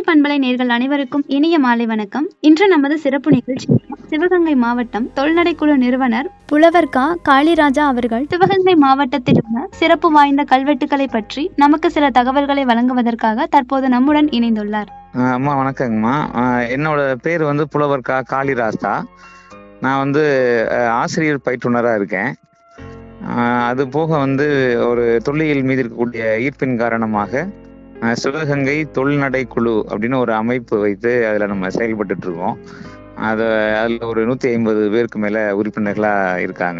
பண்பலை நேர்கள் அனைவருக்கும் இனிய மாலை வணக்கம் இன்று நமது சிறப்பு நிகழ்ச்சி சிவகங்கை மாவட்டம் தொல்நடைக்குழு நிறுவனர் புலவர் கா காளிராஜா அவர்கள் சிவகங்கை மாவட்டத்தில் உள்ள சிறப்பு வாய்ந்த கல்வெட்டுகளை பற்றி நமக்கு சில தகவல்களை வழங்குவதற்காக தற்போது நம்முடன் இணைந்துள்ளார் ஆஹ் அம்மா வணக்கங்கம்மா ஆஹ் என்னோட பேர் வந்து புலவர் கா காளிராசா நான் வந்து ஆஹ் ஆசிரியர் பயிற்றுனராக இருக்கேன் ஆஹ் அது போக வந்து ஒரு தொல்லியல் மீது இருக்கக்கூடிய ஈர்ப்பின் காரணமாக ஆஹ் சிவகங்கை தொல்நடை குழு அப்படின்னு ஒரு அமைப்பு வைத்து அதில் நம்ம செயல்பட்டுட்டு இருக்கோம் அது அதில் ஒரு நூற்றி ஐம்பது பேருக்கு மேலே உறுப்பினர்களாக இருக்காங்க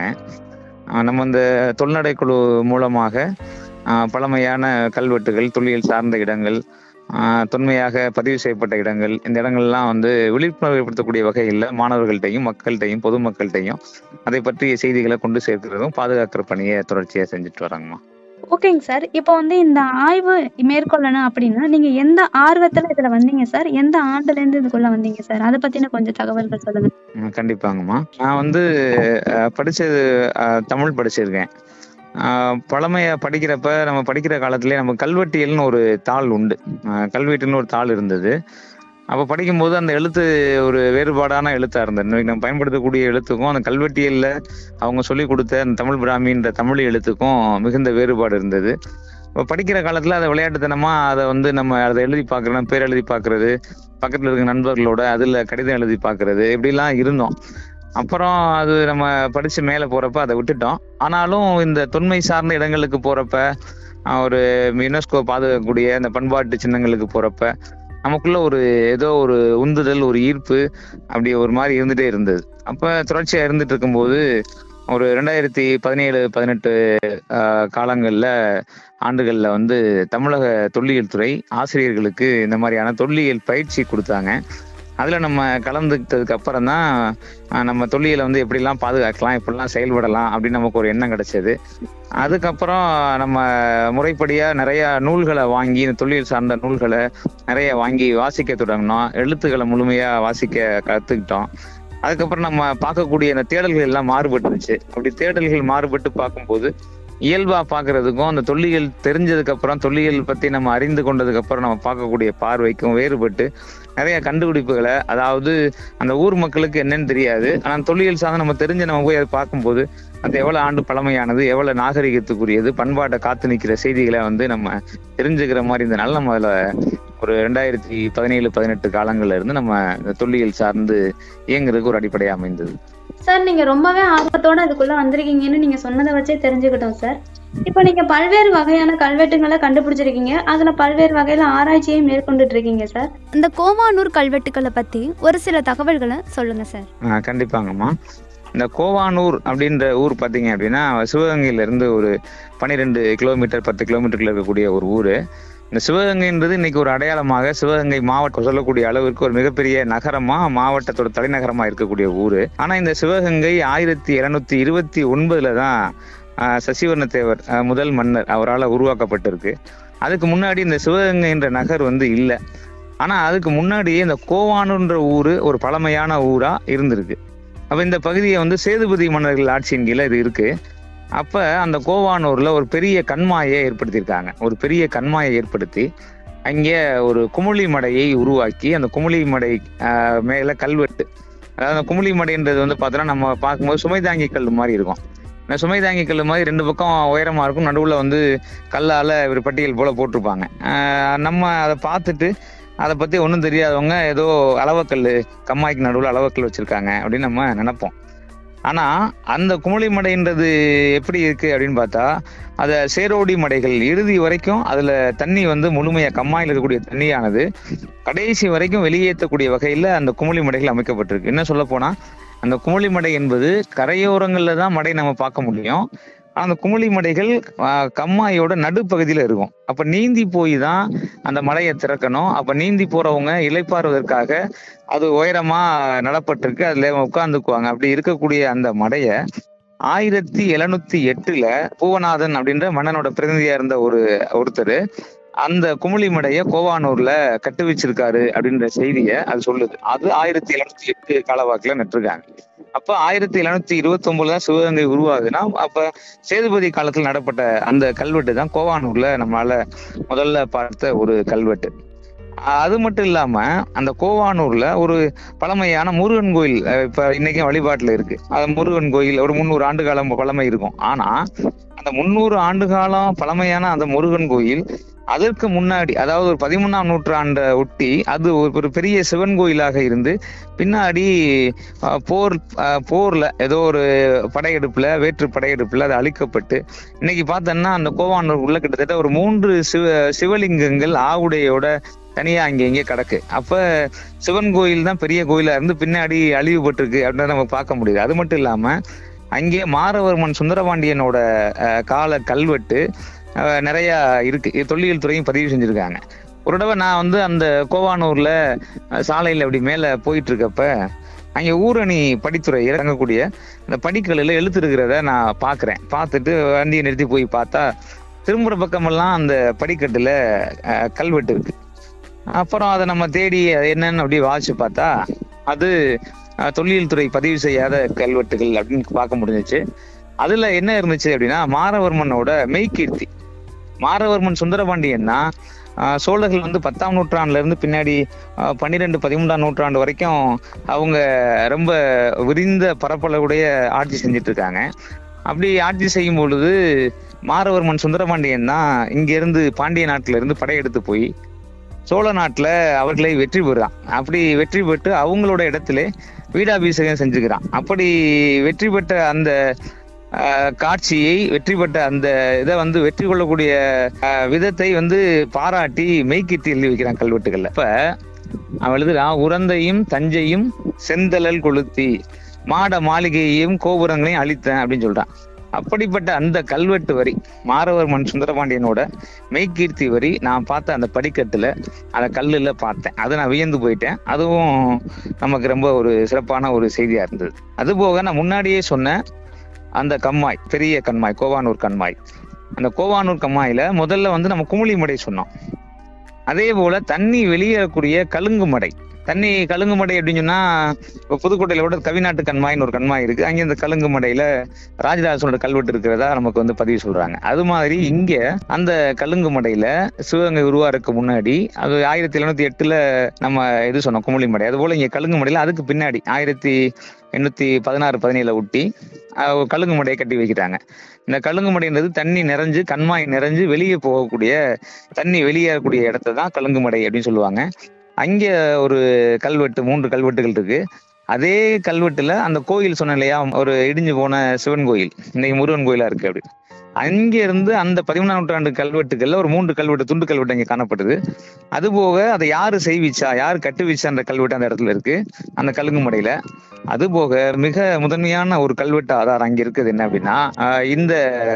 ஆஹ் நம்ம இந்த தொல்நடை குழு மூலமாக ஆஹ் பழமையான கல்வெட்டுகள் தொல்லியல் சார்ந்த இடங்கள் ஆஹ் தொன்மையாக பதிவு செய்யப்பட்ட இடங்கள் இந்த இடங்கள்லாம் வந்து விழிப்புணர்வு ஏற்படுத்தக்கூடிய வகையில் மாணவர்கள்ட்டையும் மக்கள்கிட்டையும் பொதுமக்கள்கிட்டையும் அதை பற்றிய செய்திகளை கொண்டு சேர்க்கிறதும் பாதுகாக்கிற பணியை தொடர்ச்சியாக செஞ்சுட்டு வராங்கம்மா ஓகேங்க சார் இப்போ வந்து இந்த ஆய்வு மேற்கொள்ளணும் அப்படின்னா நீங்க எந்த ஆர்வத்துல இதுல வந்தீங்க சார் எந்த ஆண்டுல இருந்து இதுக்குள்ள வந்தீங்க சார் அதை பத்தின கொஞ்சம் தகவல்கள் சொல்லுங்க ம், கண்டிப்பாங்கம்மா நான் வந்து அஹ், படிச்சது அஹ், தமிழ் படிச்சிருக்கேன் அஹ், பழமைய படிக்கிறப்ப நம்ம படிக்கிற காலத்திலே நம்ம கல்வெட்டியல்னு ஒரு தாள் உண்டு அஹ், கல்வெட்டுன்னு ஒரு தாள் இருந்தது அப்போ படிக்கும்போது அந்த எழுத்து ஒரு வேறுபாடான எழுத்தா இருந்தது இன்னைக்கு நம்ம பயன்படுத்தக்கூடிய எழுத்துக்கும் அந்த கல்வெட்டியல்ல அவங்க சொல்லி கொடுத்த அந்த தமிழ் பிராமின்ற தமிழ் எழுத்துக்கும் மிகுந்த வேறுபாடு இருந்தது இப்போ படிக்கிற காலத்துல அதை விளையாட்டுத்தனமா அதை வந்து நம்ம அதை எழுதி பார்க்கறது பேர் எழுதி பார்க்கறது பக்கத்துல இருக்க நண்பர்களோட அதுல கடிதம் எழுதி பார்க்கறது இப்படிலாம் இருந்தோம் அப்புறம் அது நம்ம படிச்சு மேல போறப்ப அதை விட்டுட்டோம் ஆனாலும் இந்த தொன்மை சார்ந்த இடங்களுக்கு போறப்ப ஆஹ் ஒரு யுனெஸ்கோ பாதுகாக்கக்கூடிய அந்த பண்பாட்டு சின்னங்களுக்கு போறப்ப நமக்குள்ள ஒரு ஏதோ ஒரு உந்துதல் ஒரு ஈர்ப்பு அப்படி ஒரு மாதிரி இருந்துட்டே இருந்தது அப்ப தொடர்ச்சியா இருந்துட்டு இருக்கும்போது ஒரு ரெண்டாயிரத்தி பதினேழு பதினெட்டு காலங்களில் ஆண்டுகளில் வந்து தமிழக தொல்லியல் துறை ஆசிரியர்களுக்கு இந்த மாதிரியான தொல்லியல் பயிற்சி கொடுத்தாங்க அதில் நம்ம கலந்துக்கிட்டதுக்கு அப்புறம் தான் ஆஹ் நம்ம தொல்லியலை வந்து எப்படிலாம் பாதுகாக்கலாம் எப்படிலாம் செயல்படலாம் அப்படின்னு நமக்கு ஒரு எண்ணம் கிடைச்சது அதுக்கப்புறம் நம்ம முறைப்படியாக நிறைய நூல்களை வாங்கி இந்த தொல்லியல் சார்ந்த நூல்களை நிறைய வாங்கி வாசிக்க தொடங்கினோம் எழுத்துக்களை முழுமையாக வாசிக்க கற்றுக்கிட்டோம் அதுக்கப்புறம் நம்ம பார்க்கக்கூடிய அந்த தேடல்கள் எல்லாம் மாறுபட்டுருச்சு அப்படி தேடல்கள் மாறுபட்டு பார்க்கும்போது இயல்பா பார்க்கிறதுக்கும் அந்த தொல்லியல் தெரிஞ்சதுக்கு அப்புறம் தொல்லியல் பத்தி நம்ம அறிந்து கொண்டதுக்கு அப்புறம் நம்ம பார்க்கக்கூடிய பார்வைக்கும் வேறுபட்டு நிறைய கண்டுபிடிப்புகளை அதாவது அந்த ஊர் மக்களுக்கு என்னன்னு தெரியாது ஆனா தொல்லியல் சார்ந்து நம்ம தெரிஞ்சு நம்ம போய் அதை பார்க்கும்போது அது எவ்வளவு ஆண்டு பழமையானது எவ்வளவு நாகரிகத்துக்குரியது பண்பாட்டை காத்து நிற்கிற செய்திகளை வந்து நம்ம தெரிஞ்சுக்கிற மாதிரி இருந்தனால நம்ம அதுல ஒரு ரெண்டாயிரத்தி பதினேழு பதினெட்டு காலங்கள்ல இருந்து நம்ம இந்த தொல்லியல் சார்ந்து இயங்குறதுக்கு ஒரு அடிப்படையா அமைந்தது சார் நீங்க ரொம்பவே ஆர்வத்தோட அதுக்குள்ள வந்திருக்கீங்கன்னு நீங்க சொன்னதை வச்சே தெரிஞ்சுக்கிட்டோம் சார் இப்போ நீங்க பல்வேறு வகையான கல்வெட்டுகளை கண்டுபிடிச்சிருக்கீங்க அதுல பல்வேறு வகையில ஆராய்ச்சியையும் மேற்கொண்டுட்டு இருக்கீங்க சார் இந்த கோவானூர் கல்வெட்டுகளை பத்தி ஒரு சில தகவல்களை சொல்லுங்க சார் ஆஹ் கண்டிப்பாங்கம்மா இந்த கோவானூர் அப்படின்ற ஊர் பார்த்தீங்க அப்படின்னா சிவகங்கையில இருந்து ஒரு பன்னிரெண்டு கிலோமீட்டர் பத்து கிலோமீட்டர்ல இருக்கக்கூடிய ஒரு ஊர் இந்த சிவகங்கைன்றது இன்னைக்கு ஒரு அடையாளமாக சிவகங்கை மாவட்டம் சொல்லக்கூடிய அளவிற்கு ஒரு மிகப்பெரிய நகரமா மாவட்டத்தோட தலைநகரமா இருக்கக்கூடிய ஊர் ஆனா இந்த சிவகங்கை ஆயிரத்தி இருநூத்தி இருபத்தி ஒன்பதுல தான் ஆஹ் சசிவர்ண தேவர் ஆஹ் முதல் மன்னர் அவரால் உருவாக்கப்பட்டிருக்கு அதுக்கு முன்னாடி இந்த சிவகங்கைன்ற நகர் வந்து இல்லை ஆனா அதுக்கு முன்னாடியே இந்த கோவானூர்ன்ற ஊரு ஒரு பழமையான ஊரா இருந்திருக்கு அப்ப இந்த பகுதியை வந்து சேதுபதி மன்னர்கள் ஆட்சியின் கீழே இது இருக்கு அப்ப அந்த கோவானூர்ல ஒரு பெரிய கண்மாயை ஏற்படுத்தியிருக்காங்க ஒரு பெரிய கண்மாயை ஏற்படுத்தி அங்கே ஒரு குமுளி மடையை உருவாக்கி அந்த குமுளி மடை ஆஹ், மேல கல்வெட்டு அதாவது அந்த குமுளி மடைன்றது வந்து பார்த்தோன்னா நம்ம பார்க்கும்போது சுமை தாங்கி கல் மாதிரி இருக்கும் இந்த சுமை தாங்கி கல் மாதிரி ரெண்டு பக்கம் உயரமா இருக்கும் நடுவுல வந்து கல்லால ஒரு பட்டியல் போல போட்டிருப்பாங்க ஆஹ், நம்ம அதை பார்த்துட்டு அதை பத்தி ஒன்றும் தெரியாதவங்க ஏதோ அளவக்கல் கம்மாய்க்கு நடுவில் அளவக்கல் வச்சிருக்காங்க அப்படின்னு நம்ம நினைப்போம் ஆனா அந்த குமுளி மடைன்றது எப்படி இருக்கு அப்படின்னு பார்த்தா அத சேரோடி மடைகள் இறுதி வரைக்கும் அதுல தண்ணி வந்து முழுமையா கம்மாயில் இருக்கக்கூடிய தண்ணியானது கடைசி வரைக்கும் வெளியேற்றக்கூடிய வகையில அந்த குமுளி மடைகள் அமைக்கப்பட்டிருக்கு என்ன சொல்ல போனா அந்த குமுளி மடை என்பது கரையோரங்கள்ல தான் மடை நம்ம பார்க்க முடியும் ஆனா அந்த குமுளி மடைகள் ஆஹ், கம்மாயோட நடுப்பகுதியில இருக்கும் அப்ப நீந்தி போய் தான் அந்த மலையை திறக்கணும் அப்ப நீந்தி போறவங்க இளைப்பாறுவதற்காக அது உயரமா நடப்பட்டிருக்கு அதுல உட்கார்ந்துக்குவாங்க அப்படி இருக்கக்கூடிய அந்த மடைய ஆயிரத்தி எழுநூத்தி எட்டுல பூவநாதன் அப்படின்ற மன்னனோட பிரதிநிதியா இருந்த ஒரு ஒருத்தர் அந்த குமுளி மடைய கோவானூர்ல கட்டுவிச்சிருக்காரு அப்படின்ற செய்திய அது சொல்லுது அது ஆயிரத்தி எழுநூத்தி எட்டு காலவாக்குல நட்டிருக்காங்க அப்ப ஆயிரத்தி எழுநூத்தி இருபத்தி ஒன்பதுல தான் சிவகங்கை உருவாகுதுன்னா அப்ப சேதுபதி காலத்துல நடப்பட்ட அந்த கல்வெட்டு தான் கோவானூர்ல நம்மளால முதல்ல பார்த்த ஒரு கல்வெட்டு அஹ் அது மட்டும் இல்லாம அந்த கோவானூர்ல ஒரு பழமையான முருகன் கோயில் அஹ் இப்ப இன்னைக்கும் வழிபாட்டுல இருக்கு அது முருகன் கோயில் ஒரு முந்நூறு ஆண்டு காலம் பழமை இருக்கும் ஆனா அந்த முந்நூறு ஆண்டு காலம் பழமையான அந்த முருகன் கோயில் அதற்கு முன்னாடி அதாவது ஒரு பதிமூணாம் நூற்றாண்டை ஒட்டி அது ஒரு ஒரு பெரிய சிவன் கோயிலாக இருந்து பின்னாடி அஹ், போர் அஹ், போர்ல ஏதோ ஒரு படையெடுப்புல வேற்று படையெடுப்புல அது அழிக்கப்பட்டு இன்னைக்கு பார்த்தோன்னா அந்த கோவானூர் உள்ள கிட்டத்தட்ட ஒரு மூன்று சிவ சிவலிங்கங்கள் ஆவுடையோட தனியா அங்க இங்கே கிடக்கு அப்ப சிவன் கோயில் தான் பெரிய கோயிலா இருந்து பின்னாடி அழிவுபட்டிருக்கு அப்படின்னு நம்ம பார்க்க முடியுது அது மட்டும் இல்லாம அங்கே மாரவர்மன் சுந்தரபாண்டியனோட அஹ், கால கல்வெட்டு அஹ், நிறைய இருக்கு இது தொல்லியல் துறையும் பதிவு செஞ்சிருக்காங்க ஒரு தடவை நான் வந்து அந்த கோவானூர்ல அஹ், சாலையில அப்படி மேல போயிட்டு இருக்கப்ப அங்க ஊரணி படித்துறை இறங்கக்கூடிய அந்த படிக்கல்லில் எழுத்து இருக்கிறத நான் பார்க்குறேன் பார்த்துட்டு வண்டியை நிறுத்தி போய் பார்த்தா திரும்புற பக்கமெல்லாம் அந்த படிக்கட்டுல அஹ், கல்வெட்டு இருக்கு அப்புறம் அதை நம்ம தேடி அது என்னன்னு அப்படி வாசிச்சு பார்த்தா அது அஹ், தொல்லியல் துறை பதிவு செய்யாத கல்வெட்டுகள் அப்படின்னு பார்க்க முடிஞ்சுச்சு அதுல என்ன இருந்துச்சு அப்படின்னா மாரவர்மனோட மெய்கீர்த்தி மாரவர்மன் சுந்தரபாண்டியன்னா அஹ், சோழர்கள் வந்து பத்தாம் நூற்றாண்டுல இருந்து பின்னாடி அஹ், பன்னிரெண்டு பதிமூன்றாம் நூற்றாண்டு வரைக்கும் அவங்க ரொம்ப விரிந்த பரப்பளவுடைய ஆட்சி செஞ்சுட்டு இருக்காங்க அப்படி ஆட்சி செய்யும் பொழுது மாரவர்மன் சுந்தரபாண்டியன் தான் இங்க இருந்து பாண்டிய நாட்டுல இருந்து படையெடுத்து போய் சோழ நாட்டுல அவர்களை வெற்றி பெறுறான் அப்படி வெற்றி பெற்று அவங்களோட இடத்துல வீடாபிஷேகம் செஞ்சுக்கிறான் அப்படி வெற்றி பெற்ற அந்த ஆஹ், காட்சியை வெற்றி பெற்ற அந்த இதை வந்து வெற்றி கொள்ளக்கூடிய ஆஹ், விதத்தை வந்து பாராட்டி மெய்க்கிட்டு எழுதி வைக்கிறான் கல்வெட்டுகள்ல இப்ப அவன் எழுதுறான் உறந்தையும் தஞ்சையும் செந்தழல் கொளுத்தி மாட மாளிகையையும் கோபுரங்களையும் அழித்தேன் அப்படின்னு சொல்றான் அப்படிப்பட்ட அந்த கல்வெட்டு வரி மாரவர்மன் சுந்தரபாண்டியனோட மெய்கீர்த்தி வரி நான் பார்த்த அந்த படிக்கட்டுல அந்த கல்லுல பார்த்தேன் அதை நான் வியந்து போயிட்டேன் அதுவும் நமக்கு ரொம்ப ஒரு சிறப்பான ஒரு செய்தியா இருந்தது அதுபோக நான் முன்னாடியே சொன்ன அந்த கம்மாய் பெரிய கண்மாய் கோவானூர் கண்மாய் அந்த கோவானூர் கம்மாயில முதல்ல வந்து நம்ம குமுளிமடை சொன்னோம் அதே போல தண்ணி வெளியேறக்கூடிய கழுங்கு மடை தண்ணி கழுங்கு மடை அப்படின்னு சொன்னா இப்போ புதுக்கோட்டையில கூட கவிநாட்டு கண்மாய்னு ஒரு கண்மாய் இருக்கு அங்கே இந்த கழுங்கு மடையில ராஜராஜனோட கல்வெட்டு இருக்கிறதா நமக்கு வந்து பதிவு சொல்றாங்க அது மாதிரி இங்க அந்த கழுங்கு மடையில சிவகங்கை உருவாருக்கு முன்னாடி அது ஆயிரத்தி எழுநூத்தி எட்டுல நம்ம இது சொன்னோம் குமுளி மடை அது போல இங்க கழுங்கு மடையில அதுக்கு பின்னாடி ஆயிரத்தி எண்ணூத்தி பதினாறு பதினேழுல ஒட்டி அஹ், ஒரு கழுங்கு மடையை கட்டி வைக்கிறாங்க இந்த கழுங்கு மடைன்றது தண்ணி நிறைஞ்சு கண்மாய் நிறைஞ்சு வெளியே போகக்கூடிய தண்ணி வெளியேறக்கூடிய இடத்த தான் கழுங்கு மடை அப்படின்னு சொல்லுவாங்க அங்க ஒரு கல்வெட்டு மூன்று கல்வெட்டுகள் இருக்கு அதே கல்வெட்டுல அந்த கோயில் சொன்னேன் இல்லையா ஒரு இடிஞ்சு போன சிவன் கோயில் இன்னைக்கு முருகன் கோயிலா இருக்கு அப்படி அங்க இருந்து அந்த பதிமூணாம் நூற்றாண்டு கல்வெட்டுகள்ல ஒரு மூன்று கல்வெட்டு துண்டு கல்வெட்டு அங்க காணப்படுது அது போக அதை யாரு செய்விச்சா யாரு கட்டுவிச்சா அந்த கல்வெட்டு அந்த இடத்துல இருக்கு அந்த கழுங்கு மடையில அது போக மிக முதன்மையான ஒரு கல்வெட்டு ஆதாரம் அங்க இருக்குது என்ன அப்படின்னா ஆஹ் இந்த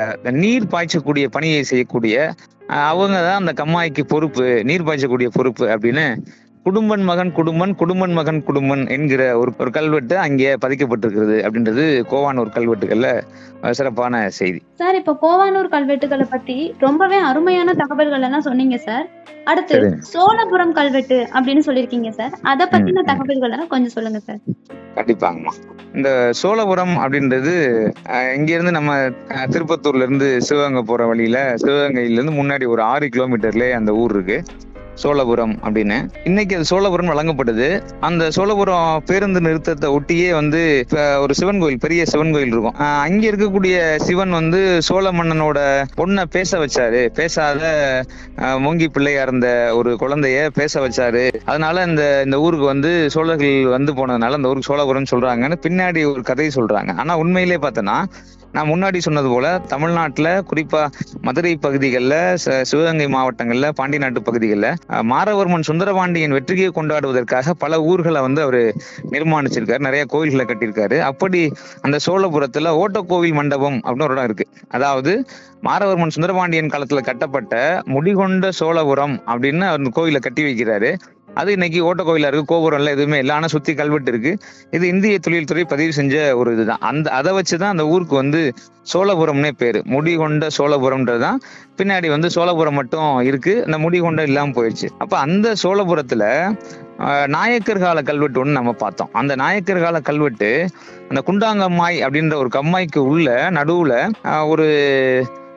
நீர் பாய்ச்சக்கூடிய பணியை செய்யக்கூடிய ஆஹ் அவங்க தான் அந்த கம்மாய்க்கு பொறுப்பு நீர் பாய்ச்சக்கூடிய பொறுப்பு அப்படின்னு குடும்பன் மகன் குடும்பன் குடும்பன் மகன் குடும்பன் என்கிற ஒரு ஒரு கல்வெட்டு அங்கே பதிக்கப்பட்டிருக்கிறது அப்படின்றது கோவானூர் கல்வெட்டுகள்ல அஹ், சிறப்பான செய்தி சார் இப்போ கோவானூர் கல்வெட்டுகளை பத்தி ரொம்பவே அருமையான தகவல்கள் எல்லாம் சொன்னீங்க சார் அடுத்து சரி. சோழபுரம் கல்வெட்டு அப்படின்னு சொல்லியிருக்கீங்க சார் அதை பத்தின ம், ம். தகவல்கள் எல்லாம் கொஞ்சம் சொல்லுங்க சார் கண்டிப்பாங்கம்மா இந்த சோழபுரம் அப்படின்றது அஹ், இங்க இருந்து நம்ம அஹ், திருப்பத்தூர்ல இருந்து சிவகங்கை போற வழியில சிவகங்கையில இருந்து முன்னாடி ஒரு ஆறு கிலோமீட்டர்லயே அந்த ஊர் இருக்கு சோழபுரம் அப்படின்னு இன்னைக்கு அது சோழபுரம் வழங்கப்படுது அந்த சோழபுரம் பேருந்து நிறுத்தத்தை ஒட்டியே வந்து இப்ப ஒரு சிவன் கோயில் பெரிய சிவன் கோயில் இருக்கும் அஹ், அங்க இருக்கக்கூடிய சிவன் வந்து சோழ மன்னனோட பொண்ணை பேச வச்சாரு பேசாத அஹ், மூங்கி பிள்ளையா இருந்த ஒரு குழந்தைய பேச வச்சாரு அதனால இந்த இந்த ஊருக்கு வந்து சோழர்கள் வந்து போனதுனால அந்த ஊருக்கு சோழபுரம் சொல்றாங்கன்னு பின்னாடி ஒரு கதை சொல்றாங்க ஆனா உண்மையிலே பார்த்தோன்னா நான் முன்னாடி சொன்னது போல தமிழ்நாட்டுல குறிப்பா மதுரை பகுதிகளில் சிவகங்கை மாவட்டங்கள்ல பாண்டி நாட்டு பகுதிகளில் மாரவர்மன் சுந்தரபாண்டியன் வெற்றியை கொண்டாடுவதற்காக பல ஊர்களை வந்து அவர் நிர்மாணிச்சிருக்காரு நிறைய கோயில்களை கட்டியிருக்காரு அப்படி அந்த சோழபுரத்துல ஓட்டக்கோவில் மண்டபம் அப்படின்னு ஒரு இடம் இருக்கு அதாவது மாரவர்மன் சுந்தரபாண்டியன் காலத்துல கட்டப்பட்ட முடிகொண்ட சோழபுரம் அப்படின்னு அந்த கோயிலை கட்டி வைக்கிறாரு அது இன்னைக்கு ஓட்ட கோயிலா இருக்கு கோபுரம் எல்லாம் எதுவுமே இல்லை ஆனா சுத்தி கல்வெட்டு இருக்கு இது இந்திய தொழில்துறை பதிவு செஞ்ச ஒரு இதுதான் அந்த அதை வச்சுதான் அந்த ஊருக்கு வந்து சோழபுரம்னே பேரு முடிகொண்ட சோழபுரம்ன்றதுதான் பின்னாடி வந்து சோழபுரம் மட்டும் இருக்கு அந்த முடிகொண்ட இல்லாம போயிடுச்சு அப்ப அந்த சோழபுரத்துல ஆஹ், நாயக்கர் கால கல்வெட்டு ஒன்று நம்ம பார்த்தோம் அந்த நாயக்கர் கால கல்வெட்டு அந்த குண்டாங்கம்மாய் அப்படின்ற ஒரு கம்மாய்க்கு உள்ள நடுவுல ஆஹ், ஒரு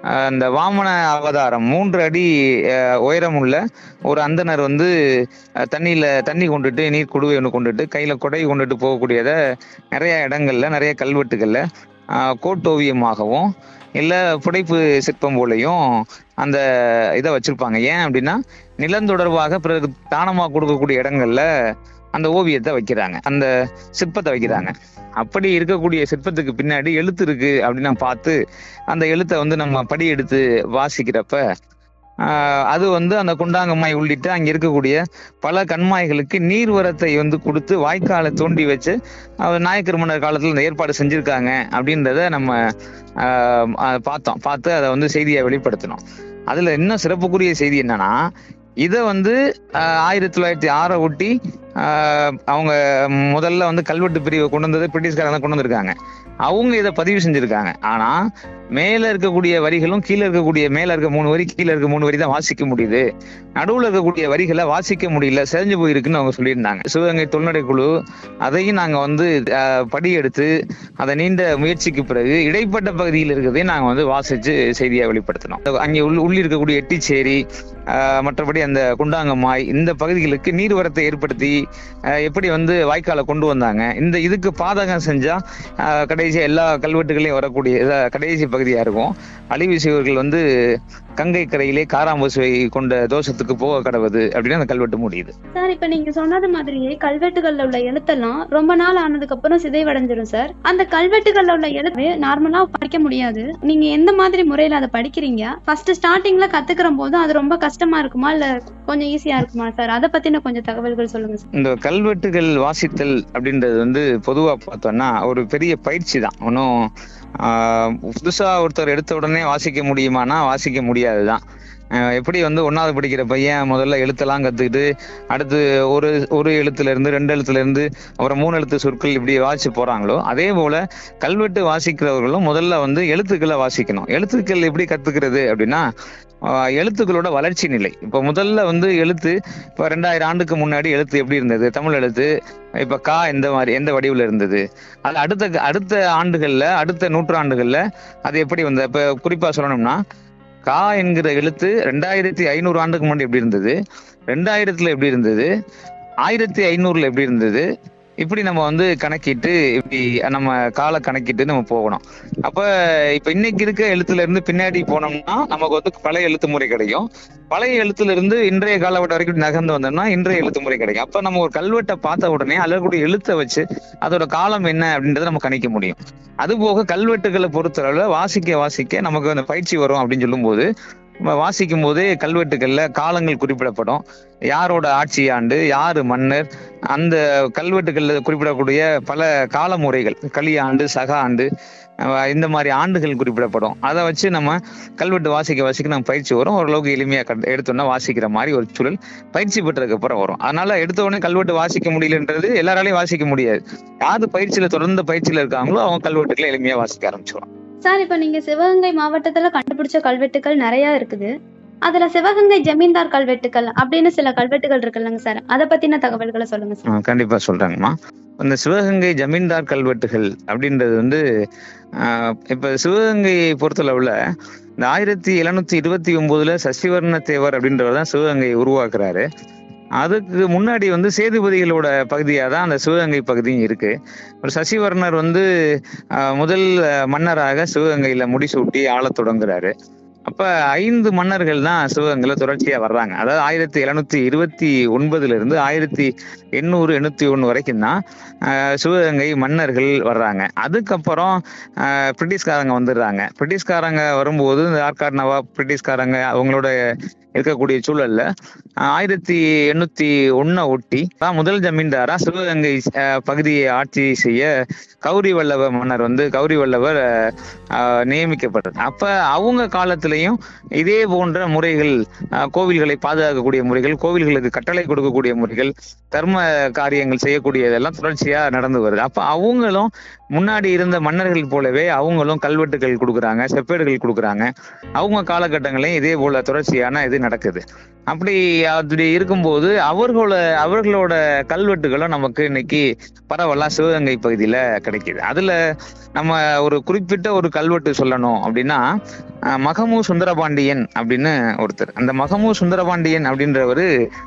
ஆஹ் அந்த வாமன அவதாரம் மூன்று அடி ஆஹ் உயரம் உள்ள ஒரு அந்தனர் வந்து ஆஹ் தண்ணியில தண்ணி கொண்டுட்டு நீர் குடுவை ஒன்று கொண்டுட்டு கையில கொடை கொண்டுட்டு போகக்கூடியத நிறைய இடங்கள்ல நிறைய கல்வெட்டுகள்ல ஆஹ் கோட்டோவியமாகவும் இல்ல புடைப்பு சிற்பம் போலையும் அந்த இதை வச்சிருப்பாங்க ஏன் அப்படின்னா நிலந்தொடர்பாக பிறகு தானமா கொடுக்கக்கூடிய இடங்கள்ல அந்த ஓவியத்தை வைக்கிறாங்க அந்த சிற்பத்தை வைக்கிறாங்க அப்படி இருக்கக்கூடிய சிற்பத்துக்கு பின்னாடி எழுத்து இருக்கு அப்படின்னு நான் பார்த்து அந்த எழுத்தை வந்து நம்ம படி எடுத்து வாசிக்கிறப்ப ஆஹ் அது வந்து அந்த குண்டாங்கம்மாய் உள்ளிட்டு அங்க இருக்கக்கூடிய பல கண்மாய்களுக்கு நீர்வரத்தை வந்து கொடுத்து வாய்க்காலை தோண்டி வச்சு அவர் நாயக்கர் மன்னர் காலத்துல இந்த ஏற்பாடு செஞ்சிருக்காங்க அப்படின்றத நம்ம ஆஹ் ஆஹ் பார்த்தோம் பார்த்து அதை வந்து செய்தியை வெளிப்படுத்தினோம் அதுல இன்னும் சிறப்புக்குரிய செய்தி என்னன்னா இதை வந்து ஆஹ் ஆயிரத்தி தொள்ளாயிரத்தி ஆறை ஒட்டி ஆஹ் அவங்க முதல்ல வந்து கல்வெட்டு பிரிவை கொண்டு வந்தது பிரிட்டிஷ்காரங்க தான் கொண்டு வந்திருக்காங்க அவங்க இதை பதிவு செஞ்சிருக்காங்க ஆனா மேல இருக்கக்கூடிய வரிகளும் கீழே இருக்கக்கூடிய மேல இருக்க மூணு வரி கீழே இருக்க மூணு வரி தான் வாசிக்க முடியுது நடுவுல இருக்கக்கூடிய வரிகளை வாசிக்க முடியல செஞ்சு போயிருக்குன்னு அவங்க சொல்லியிருந்தாங்க சிவகங்கை தொல்நடை குழு அதையும் நாங்க வந்து ஆஹ், படி எடுத்து அதை நீண்ட முயற்சிக்கு பிறகு இடைப்பட்ட பகுதியில் இருக்கிறதையும் நாங்க வந்து வாசிச்சு செய்தியை வெளிப்படுத்தினோம் அங்கே உள் உள்ளி இருக்கக்கூடிய எட்டிச்சேரி ஆஹ், மற்றபடி அந்த குண்டாங்கம்மாய் இந்த பகுதிகளுக்கு நீர்வரத்தை ஏற்படுத்தி ஆஹ், எப்படி வந்து வாய்க்காலை கொண்டு வந்தாங்க இந்த இதுக்கு பாதகம் செஞ்சா ஆஹ், கடைசியா எல்லா கல்வெட்டுகளையும் வரக்கூடிய இதா கடைசி பகுதியா இருக்கும் அழிவு செய்வர்கள் வந்து கங்கை கரையிலே காராம்பசுவை கொண்ட தோஷத்துக்கு போக கடவுது அப்படின்னு அந்த கல்வெட்டு முடியுது சார் இப்ப நீங்க சொன்னது மாதிரியே கல்வெட்டுகள்ல உள்ள எழுத்தெல்லாம் ரொம்ப நாள் ஆனதுக்கு அப்புறம் சிதைவடைஞ்சிரும் சார் அந்த கல்வெட்டுகள்ல உள்ள எழுத்து நார்மலா படிக்க முடியாது நீங்க எந்த மாதிரி முறையில அதை படிக்கிறீங்க ஃபர்ஸ்ட் ஸ்டார்டிங்ல கத்துக்கிற போது அது ரொம்ப கஷ்டமா இருக்குமா இல்ல கொஞ்சம் ஈஸியா இருக்குமா சார் அதை பத்தின கொஞ்சம் தகவல்கள் சொல்லுங்க சார் இந்த கல்வெட்டுகள் வாசித்தல் அப்படின்றது வந்து பொதுவா பார்த்தோம்னா ஒரு பெரிய பயிற்சி தான் ஒன்றும் புதுசா ஒருத்தர் எடுத்த உடனே வாசிக்க முடியுமானா வாசிக்க முடியாதுதான் ஆஹ் எப்படி வந்து ஒன்னாவது படிக்கிற பையன் முதல்ல எழுத்தெல்லாம் கத்துக்கிட்டு அடுத்து ஒரு ஒரு எழுத்துல இருந்து ரெண்டு எழுத்துல இருந்து அப்புறம் மூணு எழுத்து சொற்கள் இப்படி வாசிச்சு போறாங்களோ அதே போல கல்வெட்டு வாசிக்கிறவர்களும் முதல்ல வந்து எழுத்துக்களை வாசிக்கணும் எழுத்துக்கள் எப்படி கத்துக்கிறது அப்படின்னா ஆஹ் எழுத்துக்களோட வளர்ச்சி நிலை இப்போ முதல்ல வந்து எழுத்து இப்போ ரெண்டாயிரம் ஆண்டுக்கு முன்னாடி எழுத்து எப்படி இருந்தது தமிழ் எழுத்து இப்ப கா எந்த மாதிரி எந்த வடிவுல இருந்தது அது அடுத்த அடுத்த ஆண்டுகள்ல அடுத்த நூற்றாண்டுகள்ல அது எப்படி வந்தது இப்ப குறிப்பா சொல்லணும்னா கா என்கிற எழுத்து ரெண்டாயிரத்தி ஐநூறு ஆண்டுக்கு முன்னாடி எப்படி இருந்தது ரெண்டாயிரத்துல எப்படி இருந்தது ஆயிரத்தி ஐநூறுல எப்படி இருந்தது இப்படி நம்ம வந்து கணக்கிட்டு இப்படி நம்ம கால கணக்கிட்டு நம்ம போகணும் அப்ப இப்ப இன்னைக்கு இருக்க எழுத்துல இருந்து பின்னாடி போனோம்னா நமக்கு வந்து பழைய எழுத்து முறை கிடைக்கும் பழைய எழுத்துல இருந்து இன்றைய காலகட்டம் வரைக்கும் நகர்ந்து வந்தோம்னா இன்றைய எழுத்து முறை கிடைக்கும் அப்ப நம்ம ஒரு கல்வெட்டை பார்த்த உடனே அதில் கூடிய எழுத்தை வச்சு அதோட காலம் என்ன அப்படின்றத நம்ம கணிக்க முடியும் அது போக கல்வெட்டுகளை பொறுத்தளவுல வாசிக்க வாசிக்க நமக்கு அந்த பயிற்சி வரும் அப்படின்னு சொல்லும்போது நம்ம வாசிக்கும் போதே கல்வெட்டுகள்ல காலங்கள் குறிப்பிடப்படும் யாரோட ஆட்சி ஆண்டு யாரு மன்னர் அந்த கல்வெட்டுகள்ல குறிப்பிடக்கூடிய பல கால முறைகள் கலியாண்டு சக ஆண்டு அஹ் இந்த மாதிரி ஆண்டுகள் குறிப்பிடப்படும் அதை வச்சு நம்ம கல்வெட்டு வாசிக்க வாசிக்க நம்ம பயிற்சி வரும் ஓரளவுக்கு எளிமையா கத்- எடுத்தோம்னா வாசிக்கிற மாதிரி ஒரு சூழல் பயிற்சி பெற்றதுக்கு அப்புறம் வரும் அதனால எடுத்த உடனே கல்வெட்டு வாசிக்க முடியலன்றது எல்லாராலையும் வாசிக்க முடியாது யாரு பயிற்சியில தொடர்ந்து பயிற்சியில இருக்காங்களோ அவங்க கல்வெட்டுகளை எளிமையா வாசிக்க ஆரம்பிச்சிடும் சார் இப்ப நீங்க சிவகங்கை மாவட்டத்துல கண்டுபிடிச்ச கல்வெட்டுகள் நிறைய இருக்குது அதுல சிவகங்கை ஜமீன்தார் கல்வெட்டுகள் அப்படின்னு சில கல்வெட்டுகள் இருக்குல்லங்க சார் அதை பத்தின தகவல்களை சொல்லுங்க சார் ஆ, கண்டிப்பா சொல்றேங்கம்மா இந்த சிவகங்கை ஜமீன்தார் கல்வெட்டுகள் அப்படின்றது வந்து ஆ, இப்ப சிவகங்கையை பொறுத்தளவுல இந்த ஆயிரத்தி எழுநூத்தி இருபத்தி ஒன்பதுல சசிவர்ண தேவர் அப்படின்றவர் தான் சிவகங்கையை உருவாக்குறாரு அதுக்கு முன்னாடி வந்து சேதுபதிகளோட பகுதியாக தான் அந்த சிவகங்கை பகுதியும் இருக்கு ஒரு சசிவர்ணர் வந்து ஆ, முதல் மன்னராக சிவகங்கையில முடிசூட்டி ஆளத் தொடங்குறாரு அப்ப ஐந்து மன்னர்கள் தான் சிவகங்கையில தொடர்ச்சியா வர்றாங்க அதாவது ஆயிரத்தி எழுநூத்தி இருபத்தி ஒன்பதுல இருந்து ஆயிரத்தி எண்ணூறு எண்ணூத்தி ஒண்ணு வரைக்கும் தான் ஆஹ், சிவகங்கை மன்னர்கள் வர்றாங்க அதுக்கப்புறம் ஆஹ், பிரிட்டிஷ்காரங்க வந்துடுறாங்க பிரிட்டிஷ்காரங்க வரும்போது இந்த ஆர்காட் நவாப் பிரிட்டிஷ்காரங்க அவங்களோட இருக்கக்கூடிய சூழல்ல ஆஹ், ஆயிரத்தி எண்ணூத்தி ஒன்ன ஒட்டி தான் முதல் ஜமீன்தாரா சிவகங்கை ஆஹ், பகுதியை ஆட்சி செய்ய கௌரி வல்லவ மன்னர் வந்து கௌரி வல்லவர் ஆஹ், ஆஹ், நியமிக்கப்பட்டது அப்ப அவங்க காலத்திலையும் இதே போன்ற முறைகள் ஆஹ், கோவில்களை பாதுகாக்கக்கூடிய முறைகள் கோவில்களுக்கு கட்டளை கொடுக்கக்கூடிய முறைகள் தர்ம காரியங்கள் செய்யக்கூடியதெல்லாம் தொடர்ச்சியா நடந்து வருது அப்ப அவங்களும் முன்னாடி இருந்த மன்னர்கள் போலவே அவங்களும் கல்வெட்டுகள் கொடுக்குறாங்க செப்பேடுகள் கொடுக்குறாங்க அவங்க காலகட்டங்களையும் இதே போல தொடர்ச்சியான இது நடக்குது அப்படி அப்படி இருக்கும்போது அவர்களோட அவர்களோட கல்வெட்டுகளும் நமக்கு இன்னைக்கு பரவலா சிவகங்கை பகுதியில கிடைக்குது அதுல நம்ம ஒரு குறிப்பிட்ட ஒரு கல்வெட்டு சொல்லணும் அப்படின்னா அஹ், மகமு சுந்தரபாண்டியன் அப்படின்னு ஒருத்தர் அந்த மகமு சுந்தரபாண்டியன் அப்படின்றவரு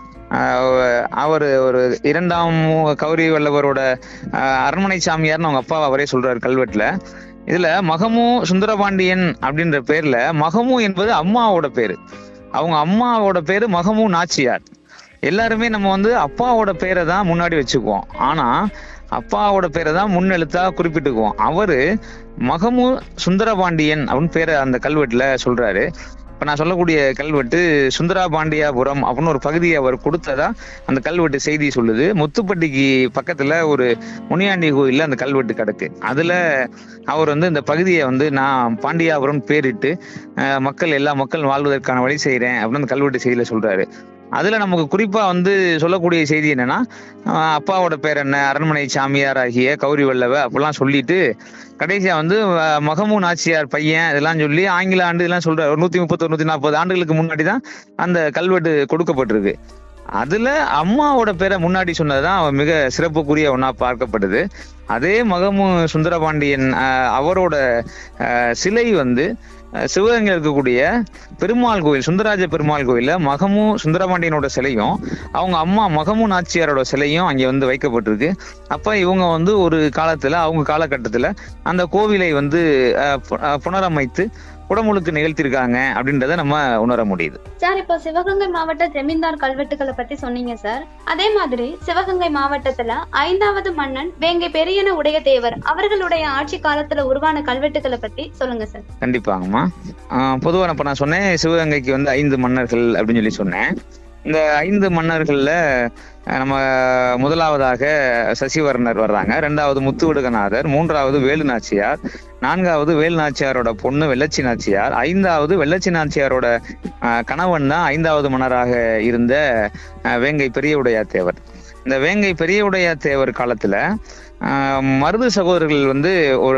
அவர் ஒரு இரண்டாம் கௌரி வல்லவரோட அஹ், அரண்மனை சாமியார்னு அவங்க அப்பா அவரே சொல்றாரு கல்வெட்டுல இதுல மகமு சுந்தரபாண்டியன் அப்படின்ற பேர்ல மகமு என்பது அம்மாவோட பேரு அவங்க அம்மாவோட பேரு மகமு நாச்சியார் எல்லாருமே நம்ம வந்து அப்பாவோட பேரை தான் முன்னாடி வச்சுக்குவோம் ஆனா அப்பாவோட பேரை தான் முன்னெழுத்தா குறிப்பிட்டுக்குவோம் அவரு மகமு சுந்தரபாண்டியன் அப்படின்னு பேரை அந்த கல்வெட்டுல சொல்றாரு இப்ப நான் சொல்லக்கூடிய கல்வெட்டு சுந்தராபாண்டியாபுரம் அப்படின்னு ஒரு பகுதியை அவர் கொடுத்ததா அந்த கல்வெட்டு செய்தி சொல்லுது முத்துப்பட்டிக்கு பக்கத்துல ஒரு முனியாண்டி கோயில்ல அந்த கல்வெட்டு கிடக்கு அதுல அவர் வந்து இந்த பகுதியை வந்து நான் பாண்டியாபுரம் பேரிட்டு அஹ், மக்கள் எல்லா மக்கள் வாழ்வதற்கான வழி செய்றேன் அப்படின்னு அந்த கல்வெட்டு செய்தியில சொல்றாரு அதுல நமக்கு குறிப்பா வந்து சொல்லக்கூடிய செய்தி என்னன்னா அஹ், அப்பாவோட பேர் என்ன அரண்மனை சாமியார் ஆகிய கௌரி வல்லவ அப்படிலாம் சொல்லிட்டு கடைசியா வந்து அஹ், மகமு நாச்சியார் பையன் இதெல்லாம் சொல்லி ஆங்கில ஆண்டு இதெல்லாம் சொல்றாரு ஒரு நூத்தி முப்பத்தி நூத்தி நாற்பது ஆண்டுகளுக்கு முன்னாடி தான் அந்த கல்வெட்டு கொடுக்கப்பட்டிருக்கு அதுல அம்மாவோட பேரை முன்னாடி சொன்னதுதான் அவன் மிக சிறப்புக்குரிய ஒண்ணா பார்க்கப்படுது அதே மகமு சுந்தரபாண்டியன் அஹ், அவரோட அஹ், சிலை வந்து அஹ், சிவகங்கையில் இருக்கக்கூடிய பெருமாள் கோயில் சுந்தரராஜ பெருமாள் கோயில்ல மகமு சுந்தரபாண்டியனோட சிலையும் அவங்க அம்மா மகமு நாச்சியாரோட சிலையும் அங்கே வந்து வைக்கப்பட்டிருக்கு அப்ப இவங்க வந்து ஒரு காலத்துல அவங்க காலகட்டத்துல அந்த கோவிலை வந்து அஹ், பு- அஹ், புனரமைத்து குடமுழுக்கு நிகழ்த்தியிருக்காங்க அப்படின்றத நம்ம உணர முடியுது சார் இப்போ சிவகங்கை மாவட்ட ஜமீன்தார் கல்வெட்டுகளை பத்தி சொன்னீங்க சார் அதே மாதிரி சிவகங்கை மாவட்டத்துல ஐந்தாவது மன்னன் வேங்கை பெரியன உடைய தேவர் அவர்களுடைய ஆட்சி காலத்துல உருவான கல்வெட்டுகளை பத்தி சொல்லுங்க சார் கண்டிப்பாங்கம்மா ஆஹ் பொதுவா இப்ப நான் சொன்னேன் சிவகங்கைக்கு வந்து ஐந்து மன்னர்கள் அப்படின்னு சொல்லி சொன்னேன் இந்த ஐந்து மன்னர்கள்ல அஹ், நம்ம முதலாவதாக சசிவர்ணர் வர்றாங்க ரெண்டாவது முத்துவிடுகநாதர் மூன்றாவது வேலு நாச்சியார் நான்காவது வேலு நாச்சியாரோட பொண்ணு வெள்ளச்சி நாச்சியார் ஐந்தாவது வெள்ளச்சி நாச்சியாரோட ஆஹ், கணவன் தான் ஐந்தாவது மன்னராக இருந்த ஆஹ், வேங்கை பெரியவுடையார் தேவர் இந்த வேங்கை பெரியவுடையார் தேவர் காலத்துல ஆஹ், மருது சகோதரர்கள் வந்து ஒரு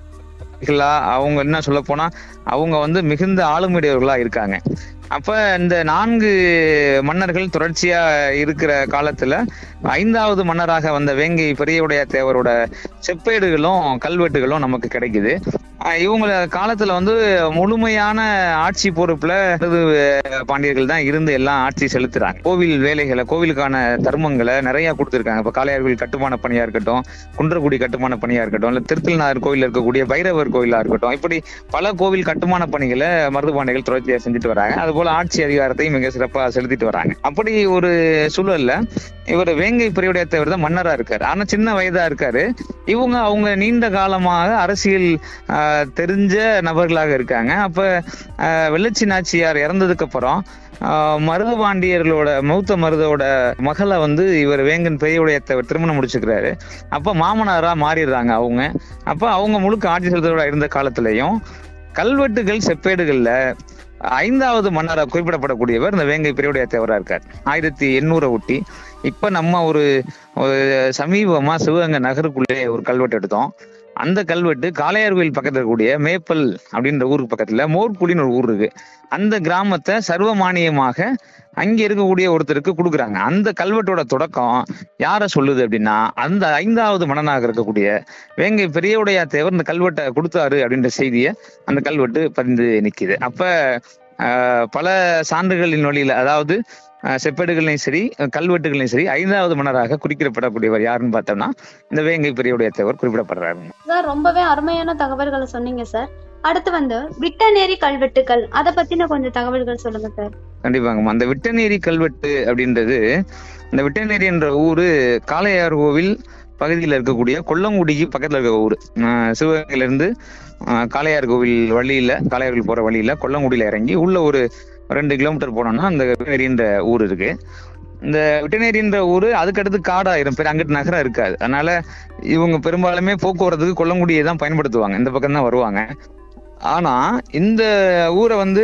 அவர்களா அவங்க என்ன சொல்ல போனா அவங்க வந்து மிகுந்த ஆளுமையுடையவர்களா இருக்காங்க அப்ப இந்த நான்கு மன்னர்கள் தொடர்ச்சியா இருக்கிற காலத்துல ஐந்தாவது மன்னராக வந்த வேங்கை பெரியவுடைய தேவரோட செப்பேடுகளும் கல்வெட்டுகளும் நமக்கு கிடைக்குது ஆஹ் இவங்க காலத்துல வந்து முழுமையான ஆட்சி பொறுப்புல மருது பாண்டியர்கள் தான் இருந்து எல்லாம் ஆட்சி செலுத்துறாங்க கோவில் வேலைகளை கோவிலுக்கான தர்மங்களை நிறைய கொடுத்துருக்காங்க இப்ப காளையார்கோவில் கட்டுமான பணியா இருக்கட்டும் குன்றக்குடி கட்டுமான பணியா இருக்கட்டும் இல்ல திருத்தல்நாதர் கோயில் இருக்கக்கூடிய பைரவர் கோயிலா இருக்கட்டும் இப்படி பல கோவில் கட்டுமான பணிகளை மருதுபாண்டிகள் தொடர்ச்சியா செஞ்சுட்டு வராங்க அது போல ஆட்சி அதிகாரத்தையும் மிக சிறப்பா செலுத்திட்டு வராங்க அப்படி ஒரு சூழல்ல இவர் வேங்கை பெரியவுடைய தேவர் தான் மன்னரா இருக்காரு ஆனா சின்ன வயதா இருக்காரு இவங்க அவங்க நீண்ட காலமாக அரசியல் ஆஹ், தெரிஞ்ச நபர்களாக இருக்காங்க அப்ப ஆஹ், வெள்ளச்சி நாச்சியார் இறந்ததுக்கு அப்புறம் ஆஹ், மருது பாண்டியர்களோட மௌத்த மருதோட மகளை வந்து இவர் வேங்கன் பெரியவுடைய தேவர் திருமணம் முடிச்சுக்கிறாரு அப்ப மாமனாரா மாறிடுறாங்க அவங்க அப்ப அவங்க முழுக்க ஆட்சி செலுத்தோட இருந்த காலத்திலையும் கல்வெட்டுகள் செப்பேடுகள்ல ஐந்தாவது மன்னரா குறிப்பிடப்படக்கூடியவர் இந்த வேங்கை பெரியவுடைய தேவரா இருக்கார் ஆயிரத்தி எண்ணூறை ஒட்டி இப்ப நம்ம ஒரு ஒரு சமீபமா சிவகங்கை நகருக்குள்ளே ஒரு கல்வெட்டு எடுத்தோம் அந்த கல்வெட்டு காளையார் கோயில் பக்கத்துல இருக்கக்கூடிய மேப்பல் அப்படின்ற ஊருக்கு பக்கத்துல மோர்குடின்னு ஒரு ஊர் இருக்கு அந்த கிராமத்தை சர்வமானியமாக அங்க இருக்கக்கூடிய ஒருத்தருக்கு கொடுக்குறாங்க அந்த கல்வெட்டோட தொடக்கம் யார சொல்லுது அப்படின்னா அந்த ஐந்தாவது மன்னனாக இருக்கக்கூடிய வேங்கை பெரியவுடையா தேவர் இந்த கல்வெட்டை கொடுத்தாரு அப்படின்ற செய்தியை அந்த கல்வெட்டு பதிந்து நிக்குது அப்ப ஆஹ், பல சான்றுகளின் வழியில அதாவது ஆஹ், செப்பேடுகளையும் சரி கல்வெட்டுகளையும் சரி ஐந்தாவது மன்னராக குறிப்பிடப்படக்கூடியவர் யாருன்னு பார்த்தோம்னா இந்த வேங்கை பெரியவுடைய தேவர் குறிப்பிடப்படுறாரு சார் ரொம்பவே அருமையான தகவல்களை சொன்னீங்க சார் அடுத்து வந்து விட்டநேரி கல்வெட்டுகள் அதை பத்தின கொஞ்சம் தகவல்கள் சொல்லுங்க சார் கண்டிப்பாங்கம்மா அந்த விட்டநேரி கல்வெட்டு அப்படின்றது இந்த விட்டநேரி என்ற ஊரு காளையார் கோவில் பகுதியில் இருக்கக்கூடிய கொல்லங்குடிக்கு பக்கத்துல இருக்க ஊர் சிவகங்கையில இருந்து ஆஹ், காளையார் கோவில் வழியில காளையார் கோவில் போற வழியில கொல்லங்குடியில இறங்கி உள்ள ஒரு ரெண்டு கிலோமீட்டர் போனோம்னா அந்த விட்டநேரின்ற ஊர் இருக்கு இந்த விட்டநேரின்ற ஊர் அதுக்கடுத்து காடாயிரும் பேர் அங்கிட்டு நகரம் இருக்காது அதனால இவங்க பெரும்பாலுமே போக்குவரத்துக்கு கொல்லங்குடியை தான் பயன்படுத்துவாங்க இந்த பக்கம் தான் வருவாங்க ஆனா இந்த ஊரை வந்து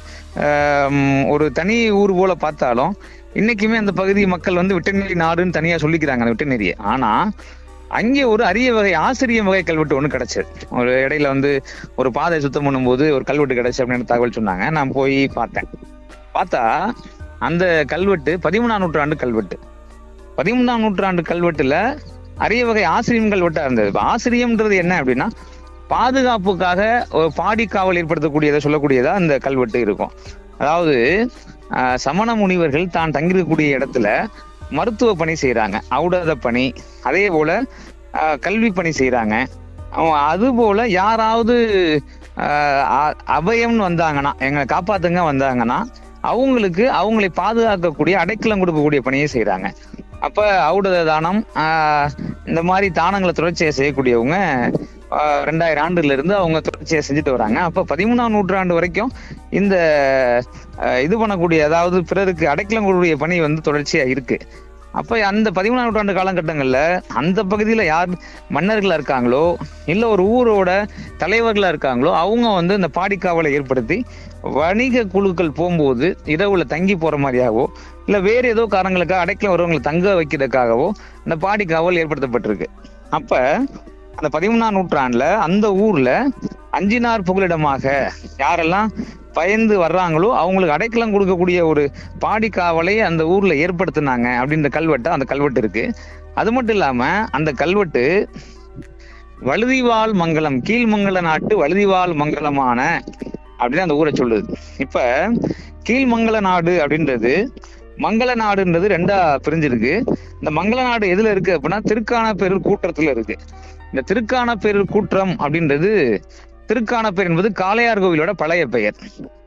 ஆம், ஒரு தனி ஊர் போல பார்த்தாலும் இன்னைக்குமே அந்த பகுதி மக்கள் வந்து வெட்டநெறி நாடுன்னு தனியா சொல்லிக்கிறாங்க அந்த வெட்டநெறியை ஆனா அங்கே ஒரு அரிய வகை ஆசிரியம் வகை கல்வெட்டு ஒன்று கிடைச்சது ஒரு இடையில வந்து ஒரு பாதை சுத்தம் பண்ணும்போது ஒரு கல்வெட்டு கிடைச்சு அப்படின்னு தகவல் சொன்னாங்க நான் போய் பார்த்தேன் பார்த்தா அந்த கல்வெட்டு பதிமூணாம் நூற்றாண்டு கல்வெட்டு பதிமூணாம் நூற்றாண்டு கல்வெட்டுல அரிய வகை ஆசிரியம் கல்வெட்டா இருந்தது இப்ப ஆசிரியம்ன்றது என்ன அப்படின்னா பாதுகாப்புக்காக ஒரு பாடி காவல் ஏற்படுத்தக்கூடியதை சொல்லக்கூடியதா இந்த கல்வெட்டு இருக்கும் அதாவது ஆஹ், சமண முனிவர்கள் தான் தங்கியிருக்கக்கூடிய இடத்துல மருத்துவ பணி செய்யறாங்க ஔடத பணி அதே போல ஆஹ், கல்வி பணி செய்யறாங்க அது போல யாராவது ஆஹ், அ- அபயம்னு வந்தாங்கன்னா எங்களை காப்பாத்துங்க வந்தாங்கன்னா அவங்களுக்கு அவங்களை பாதுகாக்கக்கூடிய அடைக்கலம் கொடுக்கக்கூடிய பணியை செய்யறாங்க அப்ப ஔடத தானம் ஆஹ், இந்த மாதிரி தானங்களை தொடர்ச்சியை செய்யக்கூடியவங்க ஆஹ், ரெண்டாயிரம் ஆண்டுல இருந்து அவங்க தொடர்ச்சியை செஞ்சுட்டு வராங்க அப்ப பதிமூணாம் நூற்றாண்டு வரைக்கும் இந்த ஆஹ், இது பண்ணக்கூடிய அதாவது பிறருக்கு அடைக்கலம் கொடுக்கக்கூடிய பணி வந்து தொடர்ச்சியா இருக்கு அப்ப அந்த பதிமூணாம் நூற்றாண்டு காலகட்டங்கள்ல அந்த பகுதியில யார் மன்னர்களா இருக்காங்களோ இல்ல ஒரு ஊரோட தலைவர்களா இருக்காங்களோ அவங்க வந்து இந்த பாடிக்காவலை ஏற்படுத்தி வணிக குழுக்கள் போகும்போது இரவுல தங்கி போற மாதிரியாவோ இல்ல வேற ஏதோ காரணங்களுக்காக அடைக்கலம் வருவங்களை தங்க வைக்கிறதுக்காகவோ இந்த பாடிக்காவல் ஏற்படுத்தப்பட்டிருக்கு அப்ப அந்த பதிமூணாம் நூற்றாண்டுல அந்த ஊர்ல அஞ்சினார் புகலிடமாக யாரெல்லாம் பயந்து வர்றாங்களோ அவங்களுக்கு அடைக்கலம் கொடுக்கக்கூடிய ஒரு பாடி காவலை அந்த ஊர்ல ஏற்படுத்தினாங்க அப்படின்ற கல்வெட்டு அந்த கல்வெட்டு இருக்கு அது மட்டும் இல்லாம அந்த கல்வெட்டு வழுதிவாள் மங்கலம் கீழ்மங்கல நாட்டு வழுதிவாள் மங்கலமான அப்படின்னு அந்த ஊரை சொல்லுது இப்ப கீழ்மங்கல நாடு அப்படின்றது மங்கள நாடுன்றது ரெண்டா பிரிஞ்சிருக்கு இந்த மங்கள நாடு எதுல இருக்கு அப்படின்னா திருக்கானப்பேரூர் கூட்டத்துல இருக்கு இந்த திருக்கானப்பேரூர் கூற்றம் அப்படின்றது திருக்கானப்பேர் என்பது காளையார் கோவிலோட பழைய பெயர்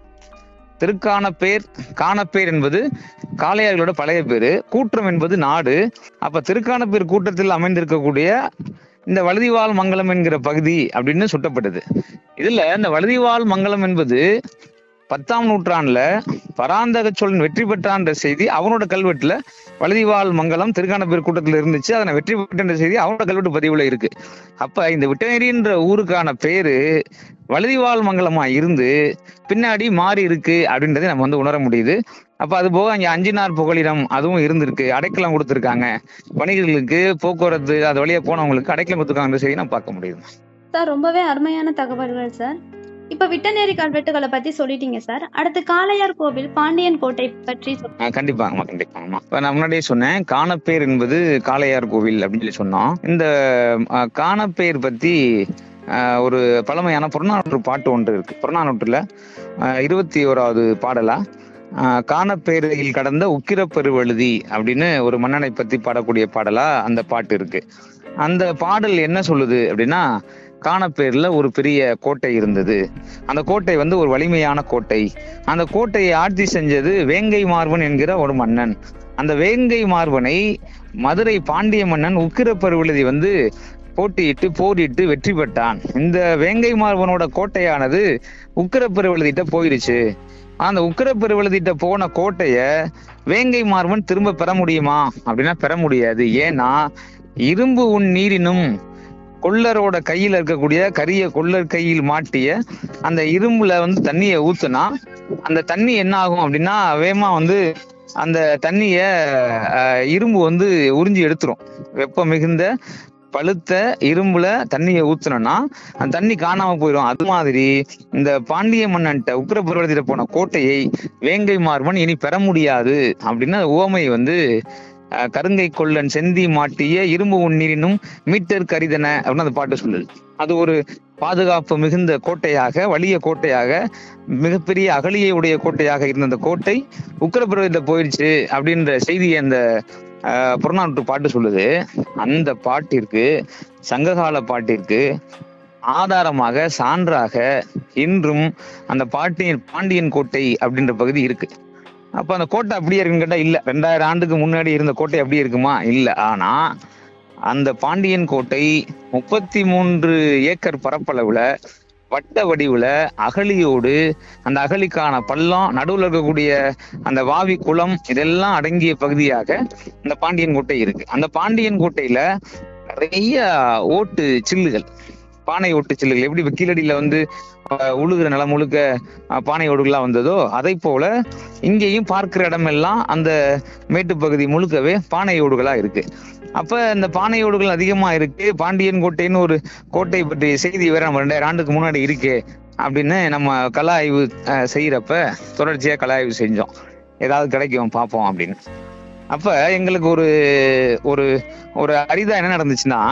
திருக்கானப்பேர் காணப்பேர் என்பது காளையார்களோட பழைய பேரு கூற்றம் என்பது நாடு அப்ப திருக்கானப்பேர் கூட்டத்தில் அமைந்திருக்கக்கூடிய இந்த வழுதிவாள் மங்கலம் என்கிற பகுதி அப்படின்னு சுட்டப்பட்டது இதுல இந்த வழுதிவாள் மங்கலம் என்பது பத்தாம் நூற்றாண்டுல பராந்தக சோழன் வெற்றி பெற்றான்ற செய்தி அவனோட கல்வெட்டுல வழுதிவாள் மங்கலம் திருக்கானப்பேர் கூட்டத்துல இருந்துச்சு அதனை வெற்றி பெற்ற செய்தி அவனோட கல்வெட்டு பதிவுல இருக்கு அப்ப இந்த விட்டநேரின்ற ஊருக்கான பேரு வழுதிவாள் மங்கலமா இருந்து பின்னாடி மாறி இருக்கு அப்படின்றதை நம்ம வந்து உணர முடியுது அப்ப அது போக அங்க அஞ்சினார் புகலிடம் அதுவும் இருந்திருக்கு அடைக்கலம் கொடுத்திருக்காங்க வணிகர்களுக்கு போக்குவரத்து அது வழியா போனவங்களுக்கு அடைக்கலம் கொடுத்திருக்காங்க செய்தி நம்ம பார்க்க முடியுது சார் ரொம்பவே அருமையான தகவல்கள் சார் இப்ப விட்டநேரி கல்வெட்டுகளை பத்தி சொல்லிட்டீங்க சார் அடுத்து காளையார் கோவில் பாண்டியன் கோட்டை பற்றி சொல்~ ஆஹ் கண்டிப்பாங்கம்மா கண்டிப்பாங்கம்மா இப்ப நான் முன்னாடியே சொன்னேன் காணப்பேர் என்பது காளையார் கோவில் அப்படின்னு சொல்லி சொன்னோம் இந்த ஆஹ், காணப்பேர் பத்தி ஆஹ், ஒரு பழமையான புறநானூற்று பாட்டு ஒன்று இருக்கு புறநானூற்றுல ஆஹ், இருபத்தி ஓராவது பாடலா ஆஹ், காணப்பேரில் கடந்த உக்கிரப்பெருவழுதி அப்படின்னு ஒரு மன்னனை பத்தி பாடக்கூடிய பாடலா அந்த பாட்டு இருக்கு அந்த பாடல் என்ன சொல்லுது அப்படின்னா காணப்பேர்ல ஒரு பெரிய கோட்டை இருந்தது அந்த கோட்டை வந்து ஒரு வலிமையான கோட்டை அந்த கோட்டையை ஆட்சி செஞ்சது வேங்கை மார்பன் என்கிற ஒரு மன்னன் அந்த வேங்கை மார்பனை மதுரை பாண்டிய மன்னன் உக்கிரப்பருவழுதி வந்து போட்டியிட்டு போரிட்டு வெற்றி பெற்றான் இந்த வேங்கை மார்பனோட கோட்டையானது உக்கிரப்பெருவழுதிட்ட போயிருச்சு அந்த உக்கிரப்பெருவழுதிட்ட போன கோட்டைய வேங்கை மார்பன் திரும்ப பெற முடியுமா அப்படின்னா பெற முடியாது ஏன்னா இரும்பு உன் நீரினும் கொள்ளரோட கையில இருக்கக்கூடிய கரிய கொள்ளர் கையில் மாட்டிய அந்த இரும்புல வந்து தண்ணியை ஊத்துனா அந்த தண்ணி என்ன ஆகும் அப்படின்னா வேகமா வந்து அந்த தண்ணிய அஹ், இரும்பு வந்து உறிஞ்சி எடுத்துரும் வெப்பம் மிகுந்த பழுத்த இரும்புல தண்ணியை ஊத்துனோம்னா அந்த தண்ணி காணாம போயிடும் அது மாதிரி இந்த பாண்டிய மன்னன்ட்ட உக்கிரபுரத்திட்ட போன கோட்டையை வேங்கை மார்பன் இனி பெற முடியாது அப்படின்னு அந்த உவமை வந்து அஹ், கருங்கை கொள்ளன் செந்தி மாட்டிய இரும்பு உண்ணீரினும் மீட்டர் கரிதன அப்படின்னு அந்த பாட்டு சொல்லுது அது ஒரு பாதுகாப்பு மிகுந்த கோட்டையாக வலிய கோட்டையாக மிகப்பெரிய அகலியை உடைய கோட்டையாக இருந்த அந்த கோட்டை உக்கிரபுரத்தில் போயிடுச்சு அப்படின்ற செய்தியை அந்த அஹ், புறநானூற்று பாட்டு சொல்லுது அந்த பாட்டிற்கு சங்ககால பாட்டிற்கு ஆதாரமாக சான்றாக இன்றும் அந்த பாட்டியின் பாண்டியன் கோட்டை அப்படின்ற பகுதி இருக்கு அப்ப அந்த கோட்டை அப்படியே இருக்குன்னு கேட்டா இல்ல ரெண்டாயிரம் ஆண்டுக்கு முன்னாடி இருந்த கோட்டை அப்படியே இருக்குமா இல்ல ஆனா அந்த பாண்டியன் கோட்டை முப்பத்தி மூன்று ஏக்கர் பரப்பளவுல வட்ட வடிவுல அகழியோடு அந்த அகழிக்கான பள்ளம் நடுவுல இருக்கக்கூடிய அந்த வாவி குளம் இதெல்லாம் அடங்கிய பகுதியாக இந்த பாண்டியன் கோட்டை இருக்கு அந்த பாண்டியன் கோட்டையில நிறைய ஓட்டு சில்லுகள் பானை ஓட்டு சில்லுகள் எப்படி இப்ப கீழடியில வந்து அஹ், உழுகுற நிலம் முழுக்க அஹ், பானை ஓடுகளா வந்ததோ அதை போல இங்கேயும் பார்க்கிற இடமெல்லாம் அந்த மேட்டுப்பகுதி முழுக்கவே பானை ஓடுகளா இருக்கு அப்ப இந்த பானையோடுகள் அதிகமா இருக்கு பாண்டியன் கோட்டைன்னு ஒரு கோட்டை பற்றிய செய்தி வேற நம்ம ரெண்டாயிரம் ஆண்டுக்கு முன்னாடி இருக்கு அப்படின்னு நம்ம கள ஆய்வு அஹ், செய்யறப்ப தொடர்ச்சியா கள ஆய்வு செஞ்சோம் ஏதாவது கிடைக்கும் பார்ப்போம் அப்படின்னு அப்ப எங்களுக்கு ஒரு ஒரு ஒரு அரிதா என்ன நடந்துச்சுன்னா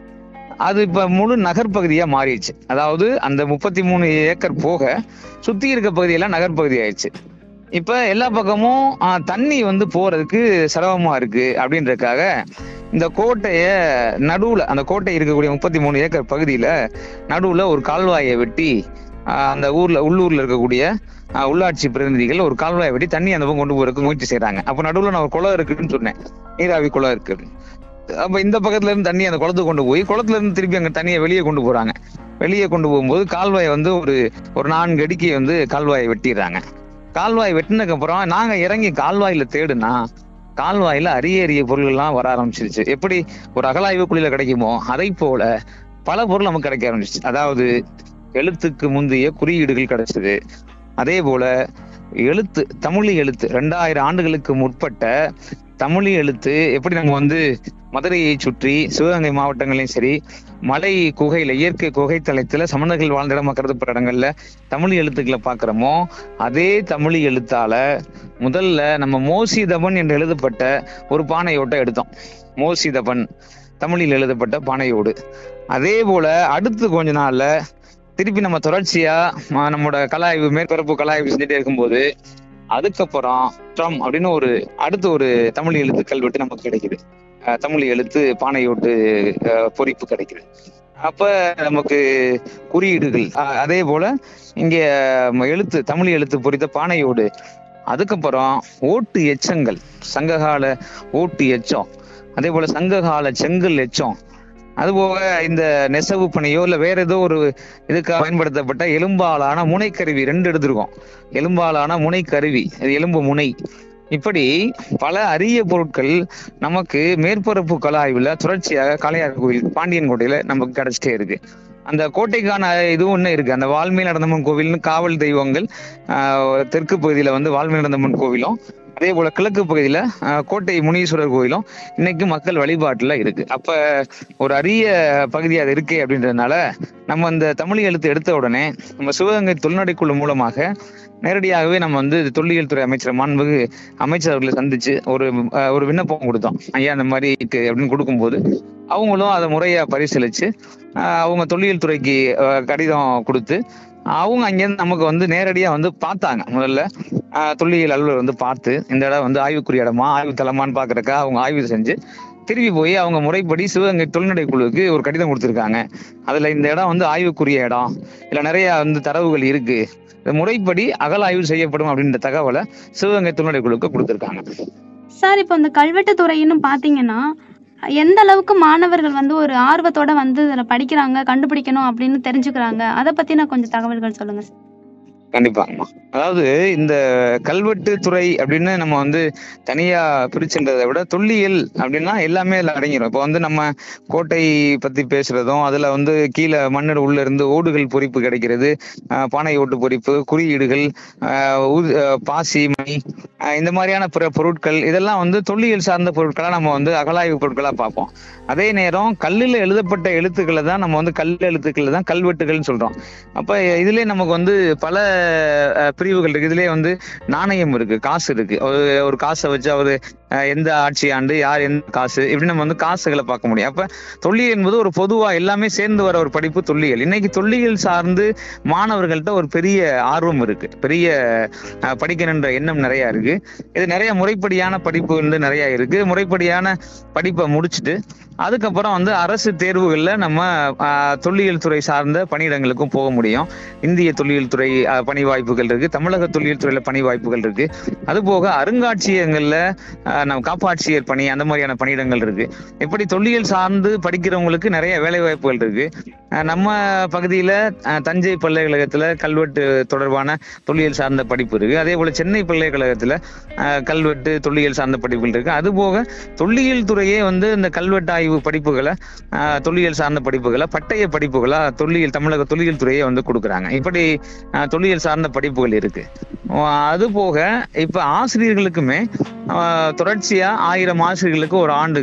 அது இப்ப முழு நகர்பகுதியா மாறிடுச்சு அதாவது அந்த முப்பத்தி மூணு ஏக்கர் போக சுத்தி இருக்க பகுதியெல்லாம் நகர்பகுதி ஆயிடுச்சு இப்ப எல்லா பக்கமும் ஆஹ், தண்ணி வந்து போறதுக்கு சிரமமா இருக்கு அப்படின்றதுக்காக இந்த கோட்டைய நடுவுல அந்த கோட்டை இருக்கக்கூடிய முப்பத்தி மூணு ஏக்கர் பகுதியில நடுவுல ஒரு கால்வாயை வெட்டி ஆஹ், அந்த ஊர்ல உள்ளூர்ல இருக்கக்கூடிய ஆஹ், உள்ளாட்சி பிரதிநிதிகள் ஒரு கால்வாயை வெட்டி தண்ணி அந்த பக்கம் கொண்டு போறதுக்கு முயற்சி செய்றாங்க அப்ப நடுவுல நான் ஒரு குளம் இருக்குன்னு சொன்னேன் நீராவி குளம் இருக்கு அப்ப இந்த பக்கத்துல இருந்து தண்ணி அந்த குளத்துக்கு கொண்டு போய் குளத்துல இருந்து திருப்பி அங்க தண்ணியை வெளியே கொண்டு போறாங்க வெளியே கொண்டு போகும்போது கால்வாயை வந்து ஒரு ஒரு நான்கு அடிக்கு வந்து கால்வாயை வெட்டிடுறாங்க கால்வாய் வெட்டினதுக்கு அப்புறம் நாங்க இறங்கி கால்வாயில தேடுனா கால்வாயில அரிய அரிய பொருள் எல்லாம் வர ஆரம்பிச்சிருச்சு எப்படி ஒரு அகலாய்வு குழியில கிடைக்குமோ அதை போல பல பொருள் நமக்கு கிடைக்க ஆரம்பிச்சிச்சு அதாவது எழுத்துக்கு முந்தைய குறியீடுகள் கிடைச்சது அதே போல எழுத்து தமிழி எழுத்து ரெண்டாயிரம் ஆண்டுகளுக்கு முற்பட்ட தமிழி எழுத்து எப்படி நம்ம வந்து மதுரையை சுற்றி சிவகங்கை மாவட்டங்களையும் சரி மலை குகையில இயற்கை குகை தளத்துல சமணர்கள் வாழ்ந்த இடமா கருதப்பட்ட இடங்கள்ல தமிழ் எழுத்துக்களை பாக்குறோமோ அதே தமிழ் எழுத்தால முதல்ல நம்ம மோசிதபன் என்று எழுதப்பட்ட ஒரு பானையோட்டை எடுத்தோம் மோசிதபன் தமிழில் எழுதப்பட்ட பானையோடு அதே போல அடுத்து கொஞ்ச நாள்ல திருப்பி நம்ம தொடர்ச்சியா ம- நம்மளோட கலாய்வு மேற்பரப்பு கலாய்வு செஞ்சுட்டே இருக்கும்போது அதுக்கப்புறம் ட்ரம் அப்படின்னு ஒரு அடுத்து ஒரு தமிழ் எழுத்து கல்வெட்டு நமக்கு கிடைக்குது அஹ் தமிழ் எழுத்து பானையோட்டு அஹ், பொறிப்பு கிடைக்குது அப்ப நமக்கு குறியீடுகள் அஹ், அதே போல இங்க ம- எழுத்து தமிழ் எழுத்து பொறித்த பானையோடு அதுக்கப்புறம் ஓட்டு எச்சங்கள் சங்ககால ஓட்டு எச்சம் அதே போல சங்ககால செங்கல் எச்சம் அதுபோக இந்த நெசவு பணியோ இல்ல வேற ஏதோ ஒரு இதுக்காக பயன்படுத்தப்பட்ட எலும்பாலான முனைக்கருவி ரெண்டு எடுத்திருக்கோம் எலும்பாலான முனைக்கருவி அது எலும்பு முனை இப்படி பல அரிய பொருட்கள் நமக்கு மேற்பரப்பு கல ஆய்வுல தொடர்ச்சியாக காளையார் கோவில் பாண்டியன் கோட்டையில நமக்கு கிடைச்சிட்டே இருக்கு அந்த கோட்டைக்கான இது ஒண்ணு இருக்கு அந்த வால்மீல் நடந்தம்மன் கோவில்னு காவல் தெய்வங்கள் ஆஹ், தெற்கு பகுதியில வந்து வால்மீல் நடந்தம்மன் கோவிலும் அதே போல கிழக்கு பகுதியில ஆஹ், கோட்டை முனீஸ்வரர் கோயிலும் இன்னைக்கு மக்கள் வழிபாட்டுல இருக்கு அப்ப ஒரு அரிய பகுதி அது இருக்கு அப்படின்றதுனால நம்ம அந்த தமிழ் எழுத்து எடுத்த உடனே நம்ம சிவகங்கை தொழில்நடைக்குழு மூலமாக நேரடியாகவே நம்ம வந்து தொல்லியல் துறை அமைச்சர் மாண்புமிகு அமைச்சர் அவர்களை சந்திச்சு ஒரு அஹ், ஒரு விண்ணப்பம் கொடுத்தோம் ஐயா அந்த மாதிரி இருக்கு அப்படின்னு கொடுக்கும்போது அவங்களும் அதை முறையா பரிசீலிச்சு அஹ், அவங்க தொல்லியல் துறைக்கு அஹ், கடிதம் கொடுத்து அவங்க அங்கேருந்து நமக்கு வந்து நேரடியா வந்து பார்த்தாங்க முதல்ல அஹ், தொல்லியல் அலுவலர் வந்து பார்த்து இந்த இடம் வந்து ஆய்வுக்குரிய இடமா ஆய்வு தளமான்னு பாக்குறக்கா அவங்க ஆய்வு செஞ்சு திருப்பி போய் அவங்க முறைப்படி சிவகங்கை தொழில்நடை குழுவுக்கு ஒரு கடிதம் கொடுத்திருக்காங்க அதுல இந்த இடம் வந்து ஆய்வுக்குரிய இடம் இதுல நிறைய வந்து தரவுகள் இருக்கு இது முறைப்படி அகலாய்வு செய்யப்படும் அப்படின்ற தகவலை சிவகங்கை தொழில்நடை குழுவுக்கு கொடுத்திருக்காங்க சார் இப்போ இந்த கல்வெட்டு துறைன்னு பார்த்தீங்கன்னா எந்த அளவுக்கு மாணவர்கள் வந்து ஒரு ஆர்வத்தோட வந்து இதில் படிக்கிறாங்க கண்டுபிடிக்கணும் அப்படின்னு தெரிஞ்சுக்கிறாங்க அதை பத்தின கொஞ்சம் தகவல்கள் சொல்லுங்க சார் கண்டிப்பாங்கம்மா அதாவது இந்த கல்வெட்டு துறை அப்படின்னு நம்ம வந்து தனியா பிரிச்சுன்றதை விட தொல்லியல் அப்படின்னா எல்லாமே அதுல அடங்கிடும் இப்போ வந்து நம்ம கோட்டை பத்தி பேசுறதும் அதுல வந்து கீழே மண்ணோட உள்ள இருந்து ஓடுகள் பொறிப்பு கிடைக்கிறது ஆஹ் பானை ஓட்டு பொறிப்பு குறியீடுகள் ஆஹ் ஊ- ஆஹ் பாசி மணி ஆஹ் இந்த மாதிரியான பிற பொருட்கள் இதெல்லாம் வந்து தொல்லியல் சார்ந்த பொருட்களா நம்ம வந்து அகலாய்வு பொருட்களா பார்ப்போம் அதே நேரம் கல்லுல எழுதப்பட்ட எழுத்துக்களை தான் நம்ம வந்து கல் எழுத்துக்களை தான் கல்வெட்டுகள்னு சொல்றோம் அப்ப இதுலயே நமக்கு வந்து பல அஹ், பிரிவுகள் இருக்கு இதுலயே வந்து நாணயம் இருக்கு காசு இருக்கு ஒரு ஒரு காசை வச்சு அவரு அஹ், எந்த ஆட்சி ஆண்டு யார் எந்த காசு இப்படி நம்ம வந்து காசுகளை பார்க்க முடியும் அப்ப தொல்லியல் என்பது ஒரு பொதுவா எல்லாமே சேர்ந்து வர ஒரு படிப்பு தொல்லியல் இன்னைக்கு தொல்லியல் சார்ந்து மாணவர்கள்ட்ட ஒரு பெரிய ஆர்வம் இருக்கு பெரிய அஹ், படிக்கணுன்ற எண்ணம் நிறைய இருக்கு இது நிறைய முறைப்படியான படிப்பு வந்து நிறைய இருக்கு முறைப்படியான படிப்பை முடிச்சுட்டு அதுக்கப்புறம் வந்து அரசு தேர்வுகள்ல நம்ம ஆஹ், தொல்லியல் துறை சார்ந்த பணியிடங்களுக்கும் போக முடியும் இந்திய தொல்லியல் துறை ஆஹ், பணி வாய்ப்புகள் இருக்கு தமிழக தொல்லியல் துறையில பணி வாய்ப்புகள் இருக்கு அது போக அருங்காட்சியகங்கள்ல ஆஹ், நம்ம காப்பாட்சியர் பணி அந்த மாதிரியான பணியிடங்கள் இருக்கு இப்படி தொல்லியல் சார்ந்து படிக்கிறவங்களுக்கு நிறைய வேலை வாய்ப்புகள் இருக்கு ஆஹ், நம்ம பகுதியில ஆஹ், தஞ்சை பல்கலைக்கழகத்துல கல்வெட்டு தொடர்பான தொல்லியல் சார்ந்த படிப்பு இருக்கு அதே போல சென்னை பல்கலைக்கழகத்துல ஆஹ், கல்வெட்டு தொல்லியல் சார்ந்த படிப்புகள் இருக்கு அது போக தொல்லியல் துறையே வந்து இந்த கல்வெட்டு ஆய்வு படிப்புகளை ஆஹ், தொல்லியல் சார்ந்த படிப்புகளை பட்டய படிப்புகளா தொல்லியல் தமிழக தொல்லியல் துறையே வந்து கொடுக்குறாங்க இப்படி ஆஹ், தொல்லியல் சார்ந்த படிப்புகள் இருக்கு ஆஹ், அது போக இப்ப ஆசிரியர்களுக்குமே ஆஹ், தொடர்ச்சியா ஆயிரம் ஆசிரியர்களுக்கு ஒரு ஆண்டுக்கு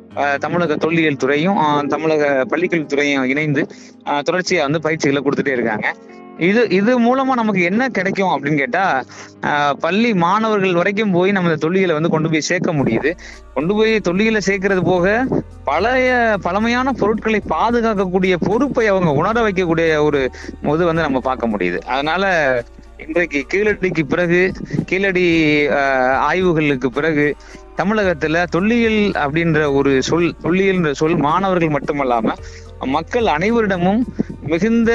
அஹ், தமிழக தொல்லியல் துறையும் அஹ், தமிழக பள்ளிக்கல்வி துறையும் இணைந்து அஹ், தொடர்ச்சியா வந்து பயிற்சிகளை கொடுத்துட்டே இருக்காங்க இது இது மூலமா நமக்கு என்ன கிடைக்கும் அப்படின்னு கேட்டா அஹ், பள்ளி மாணவர்கள் வரைக்கும் போய் நம்ம இந்த தொல்லியலை வந்து கொண்டு போய் சேர்க்க முடியுது கொண்டு போய் தொல்லியலை சேர்க்கறது போக பழைய பழமையான பொருட்களை பாதுகாக்கக்கூடிய பொறுப்பை அவங்க உணர வைக்கக்கூடிய ஒரு இது வந்து நம்ம பார்க்க முடியுது அதனால இன்றைக்கு கீழடிக்கு பிறகு கீழடி அஹ், ஆய்வுகளுக்கு பிறகு தமிழகத்துல தொல்லியல் அப்படின்ற ஒரு சொல் தொல்லியல்ன்ற சொல் மாணவர்கள் மட்டுமல்லாம மக்கள் அனைவரிடமும் மிகுந்த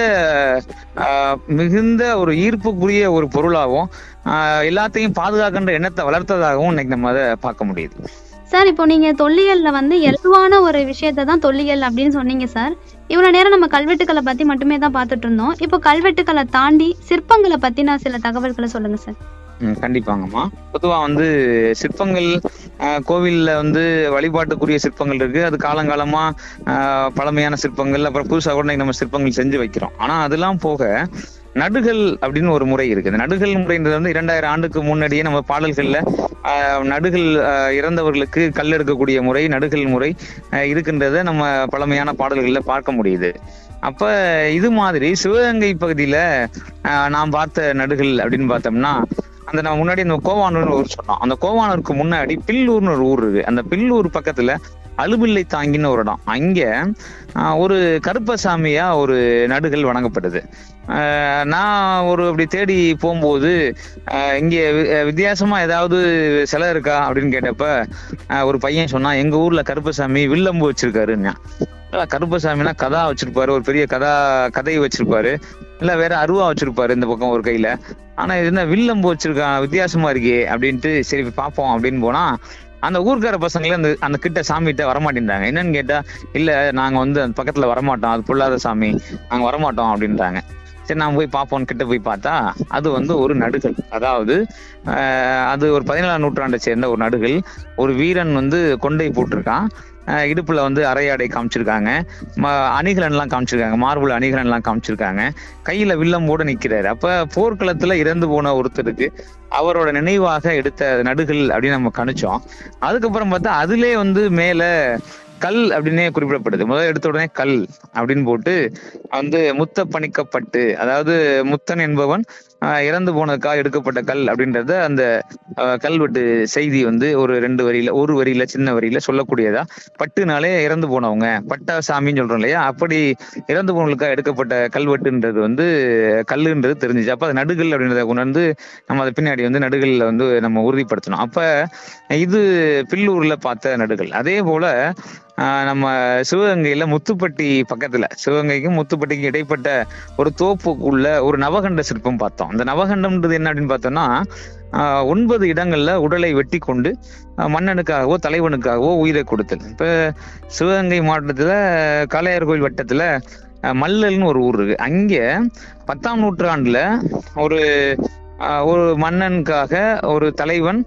ஆஹ், மிகுந்த ஒரு ஈர்ப்புக்குரிய ஒரு பொருளாகவும் ஆஹ், எல்லாத்தையும் பாதுகாக்கின்ற எண்ணத்தை வளர்த்ததாகவும் இன்னைக்கு நம்ம அதை பார்க்க முடியுது சார் இப்போ நீங்க தொல்லியல்ல வந்து இயல்பான ஒரு விஷயத்தை தான் தொல்லியல் அப்படின்னு சொன்னீங்க சார் இவ்வளவு நேரம் நம்ம கல்வெட்டுக்களை பத்தி மட்டுமே தான் பார்த்துட்டு இருந்தோம் இப்போ கல்வெட்டுக்களை தாண்டி சிற்பங்களை பத்தின சில தகவல்களை சொல்லுங்க சார் ம், கண்டிப்பாங்கம்மா பொதுவா வந்து சிற்பங்கள் ஆஹ், கோவில்ல வந்து வழிபாட்டுக்குரிய சிற்பங்கள் இருக்கு அது காலங்காலமா ஆஹ், பழமையான சிற்பங்கள் அப்புறம் புதுசா கூட இன்னைக்கு நம்ம சிற்பங்கள் செஞ்சு வைக்கிறோம் ஆனா அதெல்லாம் போக நடுகள் அப்படின்னு ஒரு முறை இருக்கு இந்த நடுகள் முறைன்றது வந்து இரண்டாயிரம் ஆண்டுக்கு முன்னாடியே நம்ம பாடல்கள்ல ஆஹ், நடுகள் ஆஹ், இறந்தவர்களுக்கு கல் எடுக்கக்கூடிய முறை நடுகள் முறை ஆஹ், இருக்கின்றத நம்ம பழமையான பாடல்கள்ல பார்க்க முடியுது அப்ப இது மாதிரி சிவகங்கை பகுதியில ஆஹ், நாம் பார்த்த நடுகள் அப்படின்னு பார்த்தோம்னா அந்த நம்ம முன்னாடி அந்த கோவானூர்னு ஊர் சொன்னோம் அந்த கோவானூருக்கு முன்னாடி பில்லூர்னு ஒரு ஊர் இருக்கு அந்த பில்லூர் பக்கத்துல அலுபில்லை தாங்கின்னு ஒரு இடம் அங்க ஆஹ், ஒரு கருப்பசாமியா ஒரு நடுகள் வணங்கப்படுது ஆஹ், நான் ஒரு அப்படி தேடி போகும்போது ஆஹ், இங்க வி- அஹ், வித்தியாசமா ஏதாவது சிலை இருக்கா அப்படின்னு கேட்டப்ப ஆஹ், ஒரு பையன் சொன்னான் எங்க ஊர்ல கருப்பசாமி வில்லம்பு வச்சிருக்காருன்னா அதான் கருப்பசாமினா கதா வச்சிருப்பாரு ஒரு பெரிய கதா கதை வச்சிருப்பாரு இல்ல வேற அருவா வச்சிருப்பாரு இந்த பக்கம் ஒரு கையில ஆனா இது என்ன வில்லம்பு வச்சிருக்கான் வித்தியாசமா இருக்கே அப்படின்ட்டு சரி போய் பார்ப்போம் அப்படின்னு போனா அந்த ஊர்க்கார பசங்களே அந்த அந்த கிட்ட சாமிகிட்ட வரமாட்டேன்றாங்க என்னன்னு கேட்டா இல்ல நாங்க வந்து அந்த பக்கத்துல வரமாட்டோம் அது பொல்லாத சாமி நாங்க வரமாட்டோம் அப்படின்றாங்க சரி நான் போய் பார்ப்போம் கிட்ட போய் பார்த்தா அது வந்து ஒரு நடுகள் அதாவது ஆஹ், அது ஒரு பதினேழாம் நூற்றாண்டை சேர்ந்த ஒரு நடுகள் ஒரு வீரன் வந்து கொண்டை போட்டிருக்கான் ஆஹ், இடுப்புல வந்து அரையாடை காமிச்சிருக்காங்க ம- அணிகலன் எல்லாம் காமிச்சிருக்காங்க மார்புல அணிகலன் எல்லாம் காமிச்சிருக்காங்க கையில வில்லம்போட நிக்கிறாரு அப்ப போர்க்களத்துல இறந்து போன ஒருத்தருக்கு அவரோட நினைவாக எடுத்த நடுகள் அப்படின்னு நம்ம கணிச்சோம் அதுக்கப்புறம் பார்த்தா அதுலயே வந்து மேல கல் அப்படின்னே குறிப்பிடப்படுது முதல்ல எடுத்த உடனே கல் அப்படின்னு போட்டு வந்து முத்த பணிக்கப்பட்டு அதாவது முத்தன் என்பவன் ஆஹ், இறந்து போனதுக்காக எடுக்கப்பட்ட கல் அப்படின்றத அந்த ஆஹ், கல்வெட்டு செய்தி வந்து ஒரு ரெண்டு வரியில ஒரு வரியில சின்ன வரியில சொல்லக்கூடியதா பட்டுனாலே இறந்து போனவங்க பட்டா சாமின்னு சொல்றோம் இல்லையா அப்படி இறந்து போனவங்களுக்காக எடுக்கப்பட்ட கல்வெட்டுன்றது வந்து கல்லுன்றது தெரிஞ்சுச்சு அப்ப அது நடுகள் அப்படின்றத உணர்ந்து நம்ம அதை பின்னாடி வந்து நடுகள்ல வந்து நம்ம உறுதிப்படுத்தணும் அப்ப இது பில்லூர்ல பார்த்த நடுகள் அதே போல ஆஹ், நம்ம சிவகங்கையில முத்துப்பட்டி பக்கத்துல சிவகங்கைக்கும் முத்துப்பட்டிக்கும் இடைப்பட்ட ஒரு தோப்புக்குள்ள ஒரு நவகண்ட சிற்பம் பார்த்தோம் அந்த நவகண்டம்ன்றது என்ன அப்படின்னு பார்த்தோம்னா ஆஹ், ஒன்பது இடங்கள்ல உடலை வெட்டி கொண்டு ஆஹ், மன்னனுக்காகவோ தலைவனுக்காகவோ உயிரை கொடுத்தல் இப்ப சிவகங்கை மாவட்டத்துல காளையார் கோயில் வட்டத்துல அஹ், மல்லல்னு ஒரு ஊர் இருக்கு அங்க பத்தாம் நூற்றாண்டுல ஒரு ஆஹ், ஒரு மன்னனுக்காக ஒரு தலைவன்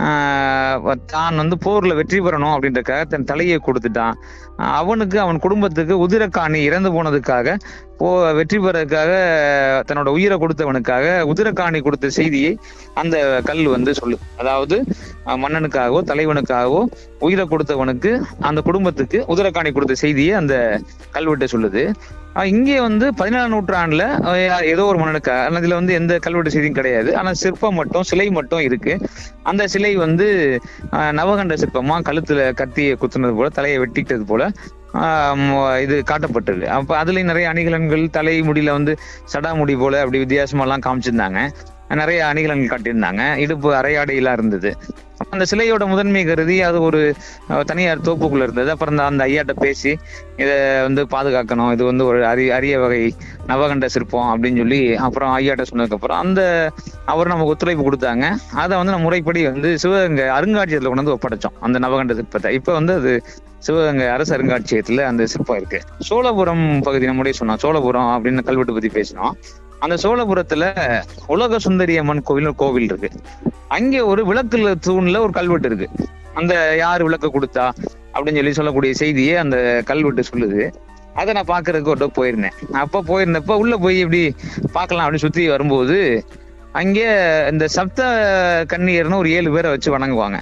ஆஹ், தான் வந்து போர்ல வெற்றி பெறணும் அப்படின்றக்காக தன் தலையை கொடுத்துட்டான் ஆஹ், அவனுக்கு அவன் குடும்பத்துக்கு உதிரக்காணி இறந்து போனதுக்காக போ வெற்றி பெறதுக்காக தன்னோட உயிரை கொடுத்தவனுக்காக உதிரக்காணி கொடுத்த செய்தியை அந்த கல் வந்து சொல்லு அதாவது அஹ், மன்னனுக்காகவோ தலைவனுக்காகவோ உயிரை கொடுத்தவனுக்கு அந்த குடும்பத்துக்கு உதிரக்காணி கொடுத்த செய்தியை அந்த கல்வெட்டு சொல்லுது அஹ், இங்கே வந்து பதினேழாம் நூற்றாண்டுல அஹ், ஏதோ ஒரு மன்னனுக்காக ஆனா இதுல வந்து எந்த கல்வெட்டு செய்தியும் கிடையாது ஆனா சிற்பம் மட்டும் சிலை மட்டும் இருக்கு அந்த சிலை வந்து அஹ், நவகண்ட சிற்பமா கழுத்துல கத்தியை குத்துனது போல தலையை வெட்டிட்டது போல ஆஹ் ம- இது காட்டப்பட்டது அப்ப அதுலயும் நிறைய அணிகலன்கள் தலை முடியில வந்து சடாமுடி போல அப்படி வித்தியாசமா எல்லாம் காமிச்சிருந்தாங்க நிறைய அணிகலன்கள் காட்டியிருந்தாங்க இடுப்பு அரையாடையெல்லாம் இருந்தது அப்ப அந்த சிலையோட முதன்மை கருதி அது ஒரு அஹ், தனியார் தோப்புக்குள்ள இருந்தது அப்புறம் அந்த- அந்த ஐயாட்ட பேசி இதை வந்து பாதுகாக்கணும் இது வந்து ஒரு அரிய அரிய வகை நவகண்ட சிற்பம் அப்படின்னு சொல்லி அப்புறம் ஐயாட்ட சொன்னதுக்கு அப்புறம் அந்த அவர் நமக்கு ஒத்துழைப்பு கொடுத்தாங்க அதை வந்து நம்ம முறைப்படி வந்து சிவகங்கை அருங்காட்சியகத்துல கொண்டு வந்து ஒப்படைச்சோம் அந்த நவகண்ட சிற்பத்தை இப்ப வந்து அது சிவகங்கை அரசு அருங்காட்சியகத்துல அந்த சிற்பம் இருக்கு சோழபுரம் பகுதி நம்முடைய சொன்னோம் சோழபுரம் அப்படின்னு கல்வெட்டு பத்தி பேசினோம் அந்த சோழபுரத்துல உலக சுந்தரி அம்மன் கோவில் ஒரு கோவில் இருக்கு அங்க ஒரு விளக்குல தூண்ல ஒரு கல்வெட்டு இருக்கு அந்த யார் விளக்கு கொடுத்தா அப்படின்னு சொல்லி சொல்லக்கூடிய செய்தியே அந்த கல்வெட்டு சொல்லுது அதை நான் பாக்குறதுக்கு ஒரு தடவை போயிருந்தேன் அப்ப போயிருந்தப்ப உள்ள போய் இப்படி பார்க்கலாம் அப்படின்னு சுத்தி வரும்போது அங்கே இந்த சப்த கன்னியர்னு ஒரு ஏழு பேரை வச்சு வணங்குவாங்க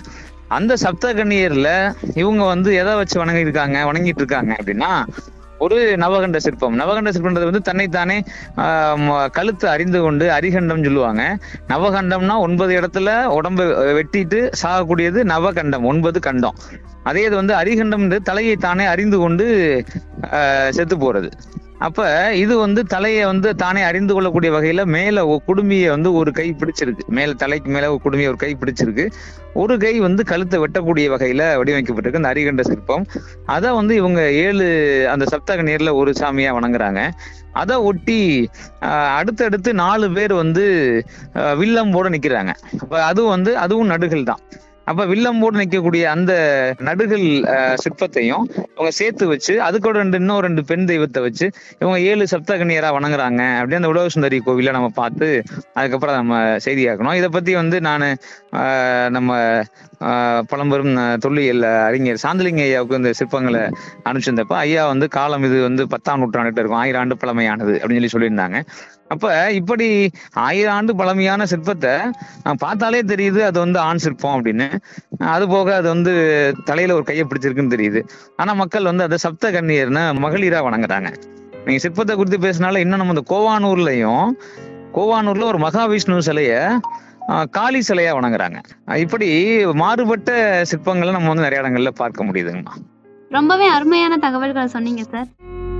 அந்த சப்தகன்னியர்ல இவங்க வந்து எதை வச்சு வணங்கியிருக்காங்க வணங்கிட்டு இருக்காங்க அப்படின்னா ஒரு நவகண்ட சிற்பம் நவகண்ட சிற்பம்ன்றது வந்து தன்னைத்தானே ஆஹ் ம- கழுத்தை அறிந்து கொண்டு அரிகண்டம் சொல்லுவாங்க நவகண்டம்னா ஒன்பது இடத்துல உடம்பை வெட்டிட்டு சாகக்கூடியது நவகண்டம் ஒன்பது கண்டம் அதே இது வந்து அரிகண்டம்ன்றது தலையை தானே அறிந்து கொண்டு ஆஹ் செத்து போறது அப்ப இது வந்து தலையை வந்து தானே அறிந்து கொள்ளக்கூடிய வகையில மேல ஒரு குடுமியை வந்து ஒரு கை பிடிச்சிருக்கு மேல தலைக்கு மேல ஒரு குடுமியை ஒரு கை பிடிச்சிருக்கு ஒரு கை வந்து கழுத்தை வெட்டக்கூடிய வகையில வடிவமைக்கப்பட்டிருக்கு அந்த அரிகண்ட சிற்பம் அதை வந்து இவங்க ஏழு அந்த சப்தகநீர்ல ஒரு சாமியா வணங்குறாங்க அதை ஒட்டி ஆஹ், அடுத்தடுத்து நாலு பேர் வந்து ஆஹ், வில்லம்போட நிக்கிறாங்க அப்ப அதுவும் வந்து அதுவும் நடுகள் தான் அப்ப வில்லம்போடு நிக்கக்கூடிய அந்த நடுகள் ஆஹ், சிற்பத்தையும் இவங்க சேர்த்து வச்சு அதுக்கூட ரெண்டு இன்னும் ரெண்டு பெண் தெய்வத்தை வச்சு இவங்க ஏழு சப்தகன்னியரா வணங்குறாங்க அப்படியே அந்த உலக சுந்தரி கோவில நம்ம பார்த்து அதுக்கப்புறம் அதை நம்ம செய்தியாக்கணும் இதை பத்தி வந்து நான் நம்ம ஆஹ், பழம்பெரும் ஆஹ், தொல்லியல் அறிஞர் சாந்தலிங்க ஐயாவுக்கு இந்த சிற்பங்களை அனுப்பிச்சிருந்தப்ப ஐயா வந்து காலம் இது வந்து பத்தாம் நூற்றாண்டுகிட்ட இருக்கும் ஆயிரம் ஆண்டு பழமையானது அப்படின்னு சொல்லி சொல்லியிருந்தாங்க அப்ப இப்படி ஆயிரம் ஆண்டு பழமையான சிற்பத்தை ஆஹ், பார்த்தாலே தெரியுது அது வந்து ஆண் சிற்பம் அப்படின்னு அது போக அது வந்து தலையில ஒரு கையை பிடிச்சிருக்குன்னு தெரியுது ஆனா மக்கள் வந்து அதை சப்த கன்னியர்னு மகளிரா வணங்குறாங்க நீங்க சிற்பத்தை குறித்து பேசினால இன்னும் நம்ம இந்த கோவானூர்லயும் கோவானூர்ல ஒரு மகாவிஷ்ணு சிலைய ஆஹ், காளி சிலையா வணங்குறாங்க ஆஹ், இப்படி மாறுபட்ட சிற்பங்களை நம்ம வந்து நிறைய இடங்கள்ல பார்க்க முடியுதுங்கம்மா ரொம்பவே அருமையான தகவல்களை சொன்னீங்க சார்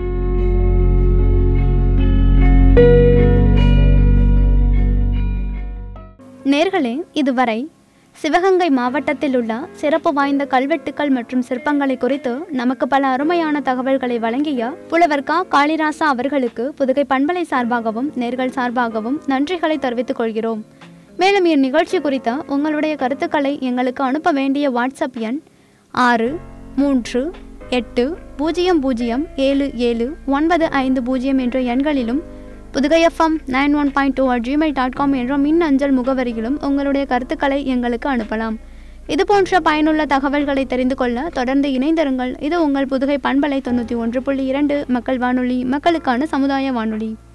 நேர்களே இதுவரை சிவகங்கை மாவட்டத்தில் உள்ள சிறப்பு வாய்ந்த கல்வெட்டுக்கள் மற்றும் சிற்பங்களை குறித்து நமக்கு பல அருமையான தகவல்களை வழங்கிய புலவர் கா காளிராசா அவர்களுக்கு புதுகை பண்பலை சார்பாகவும் நேர்கள் சார்பாகவும் நன்றிகளை தெரிவித்துக் கொள்கிறோம் மேலும் இந்நிகழ்ச்சி குறித்த உங்களுடைய கருத்துக்களை எங்களுக்கு அனுப்ப வேண்டிய வாட்ஸ்அப் எண் ஆறு மூன்று எட்டு பூஜ்ஜியம் பூஜ்ஜியம் ஏழு ஏழு ஒன்பது ஐந்து பூஜ்ஜியம் என்ற எண்களிலும் Pudukai FM nine one point two Gmail dot com என்ற மின் அஞ்சல் முகவரியிலும் உங்களுடைய கருத்துக்களை எங்களுக்கு அனுப்பலாம் இது போன்ற பயனுள்ள தகவல்களை தெரிந்து கொள்ள தொடர்ந்து இணைந்திருங்கள் இது உங்கள் புதுகை பண்பலை தொண்ணூற்றி ஒன்று புள்ளி இரண்டு மக்கள் வானொலி மக்களுக்கான சமுதாய வானொலி